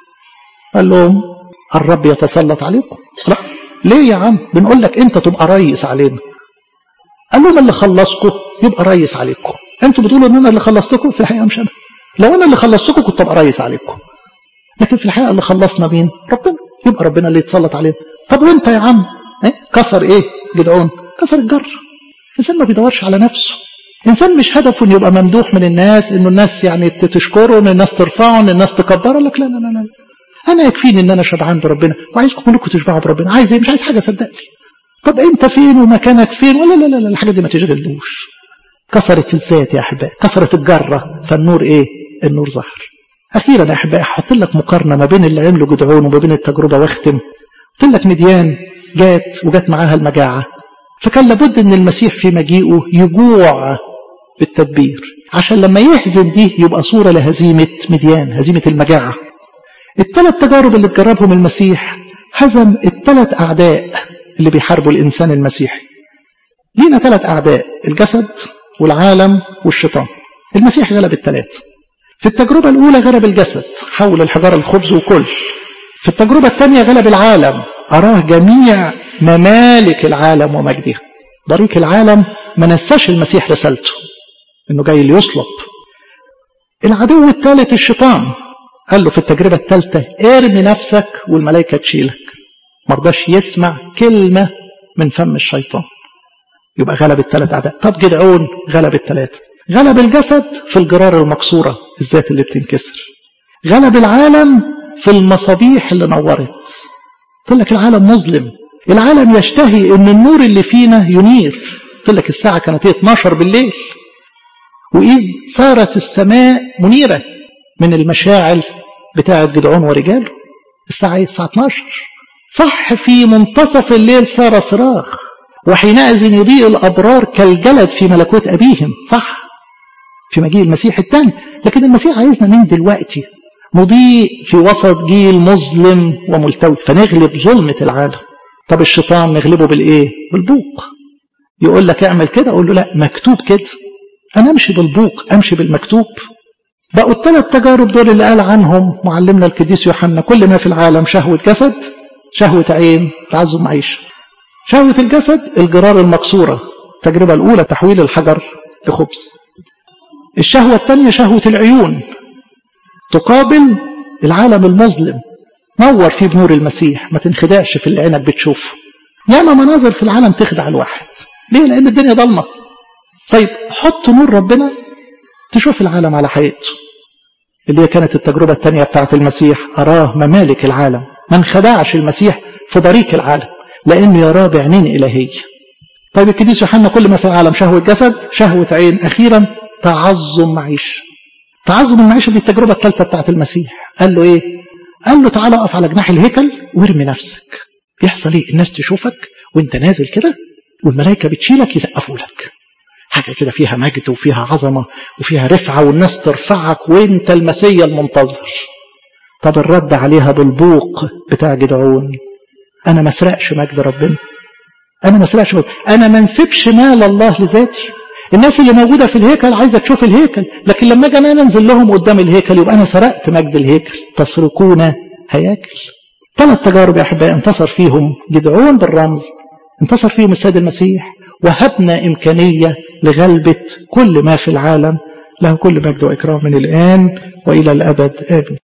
قال لهم الرب يتسلط عليكم لا ليه يا عم بنقول لك انت تبقى ريس علينا قال لهم اللي خلصكم يبقى ريس عليكم انتوا بتقولوا ان انا اللي خلصتكم في الحقيقه مش انا لو انا اللي خلصتكم كنت ابقى ريس عليكم لكن في الحقيقه اللي خلصنا مين ربنا يبقى ربنا اللي يتسلط علينا طب وانت يا عم ايه؟ كسر ايه جدعون كسر الجر الانسان ما بيدورش على نفسه انسان مش هدفه انه يبقى ممدوح من الناس انه الناس يعني تشكره ان الناس ترفعه ان الناس تكبره لك لا لا لا لا انا يكفيني ان انا شبعان بربنا وعايزكم كلكم تشبعوا بربنا عايز ايه مش عايز حاجه صدقني طب انت فين ومكانك فين ولا لا لا لا الحاجه دي ما تشغلوش كسرت الذات يا احبائي كسرت الجره فالنور ايه النور ظهر اخيرا يا احبائي هحط لك مقارنه ما بين اللي عمله جدعون وما بين التجربه واختم قلت لك مديان جات وجات معاها المجاعه فكان لابد ان المسيح في مجيئه يجوع بالتدبير عشان لما يهزم دي يبقى صوره لهزيمه مديان هزيمه المجاعه الثلاث تجارب اللي تجربهم المسيح هزم الثلاث اعداء اللي بيحاربوا الانسان المسيحي لينا ثلاث اعداء الجسد والعالم والشيطان المسيح غلب الثلاثه في التجربه الاولى غلب الجسد حول الحجاره الخبز وكل في التجربه الثانيه غلب العالم اراه جميع ممالك العالم ومجدها بريق العالم ما نساش المسيح رسالته انه جاي ليصلب العدو الثالث الشيطان قال له في التجربة الثالثة ارمي نفسك والملائكة تشيلك مرضاش يسمع كلمة من فم الشيطان يبقى غلب الثلاث أعداء طب جدعون غلب الثلاثة غلب الجسد في الجرار المكسورة الذات اللي بتنكسر غلب العالم في المصابيح اللي نورت قلت لك العالم مظلم العالم يشتهي ان النور اللي فينا ينير قلت لك الساعة كانت 12 بالليل وإذ صارت السماء منيرة من المشاعل بتاعة جدعون ورجاله الساعة ايه؟ الساعة 12 صح في منتصف الليل صار صراخ وحينئذ يضيء الأبرار كالجلد في ملكوت أبيهم صح في مجيء المسيح الثاني لكن المسيح عايزنا من دلوقتي مضيء في وسط جيل مظلم وملتوي فنغلب ظلمة العالم طب الشيطان نغلبه بالايه بالبوق يقول لك اعمل كده اقول له لا مكتوب كده انا امشي بالبوق امشي بالمكتوب بقوا الثلاث تجارب دول اللي قال عنهم معلمنا القديس يوحنا كل ما في العالم شهوة جسد شهوة عين تعزم معيشة شهوة الجسد الجرار المكسورة التجربة الأولى تحويل الحجر لخبز الشهوة الثانية شهوة العيون تقابل العالم المظلم نور فيه بنور المسيح ما تنخدعش في اللي عينك بتشوفه ياما مناظر في العالم تخدع الواحد ليه لأن الدنيا ضلمة طيب حط نور ربنا تشوف العالم على حقيقته اللي هي كانت التجربة الثانية بتاعت المسيح أراه ممالك العالم ما انخدعش المسيح في بريق العالم لأنه يراه بعينين إلهية طيب القديس يوحنا كل ما في العالم شهوة جسد شهوة عين أخيرا تعظم معيشة تعظم المعيشة دي التجربة الثالثة بتاعت المسيح قال له إيه قال له تعالى اقف على جناح الهيكل وارمي نفسك يحصل ايه الناس تشوفك وانت نازل كده والملائكة بتشيلك يسقفوا لك حاجة كده فيها مجد وفيها عظمة وفيها رفعة والناس ترفعك وانت المسيا المنتظر طب الرد عليها بالبوق بتاع جدعون انا ما اسرقش مجد ربنا انا ما اسرقش مجد انا ما انسبش مال الله لذاتي الناس اللي موجودة في الهيكل عايزة تشوف الهيكل لكن لما اجي انا انزل لهم قدام الهيكل يبقى انا سرقت مجد الهيكل تسرقون هياكل ثلاث تجارب يا احبائي انتصر فيهم جدعون بالرمز انتصر فيهم السيد المسيح وهبنا إمكانية لغلبة كل ما في العالم له كل مجد وإكرام من الآن وإلى الأبد آمين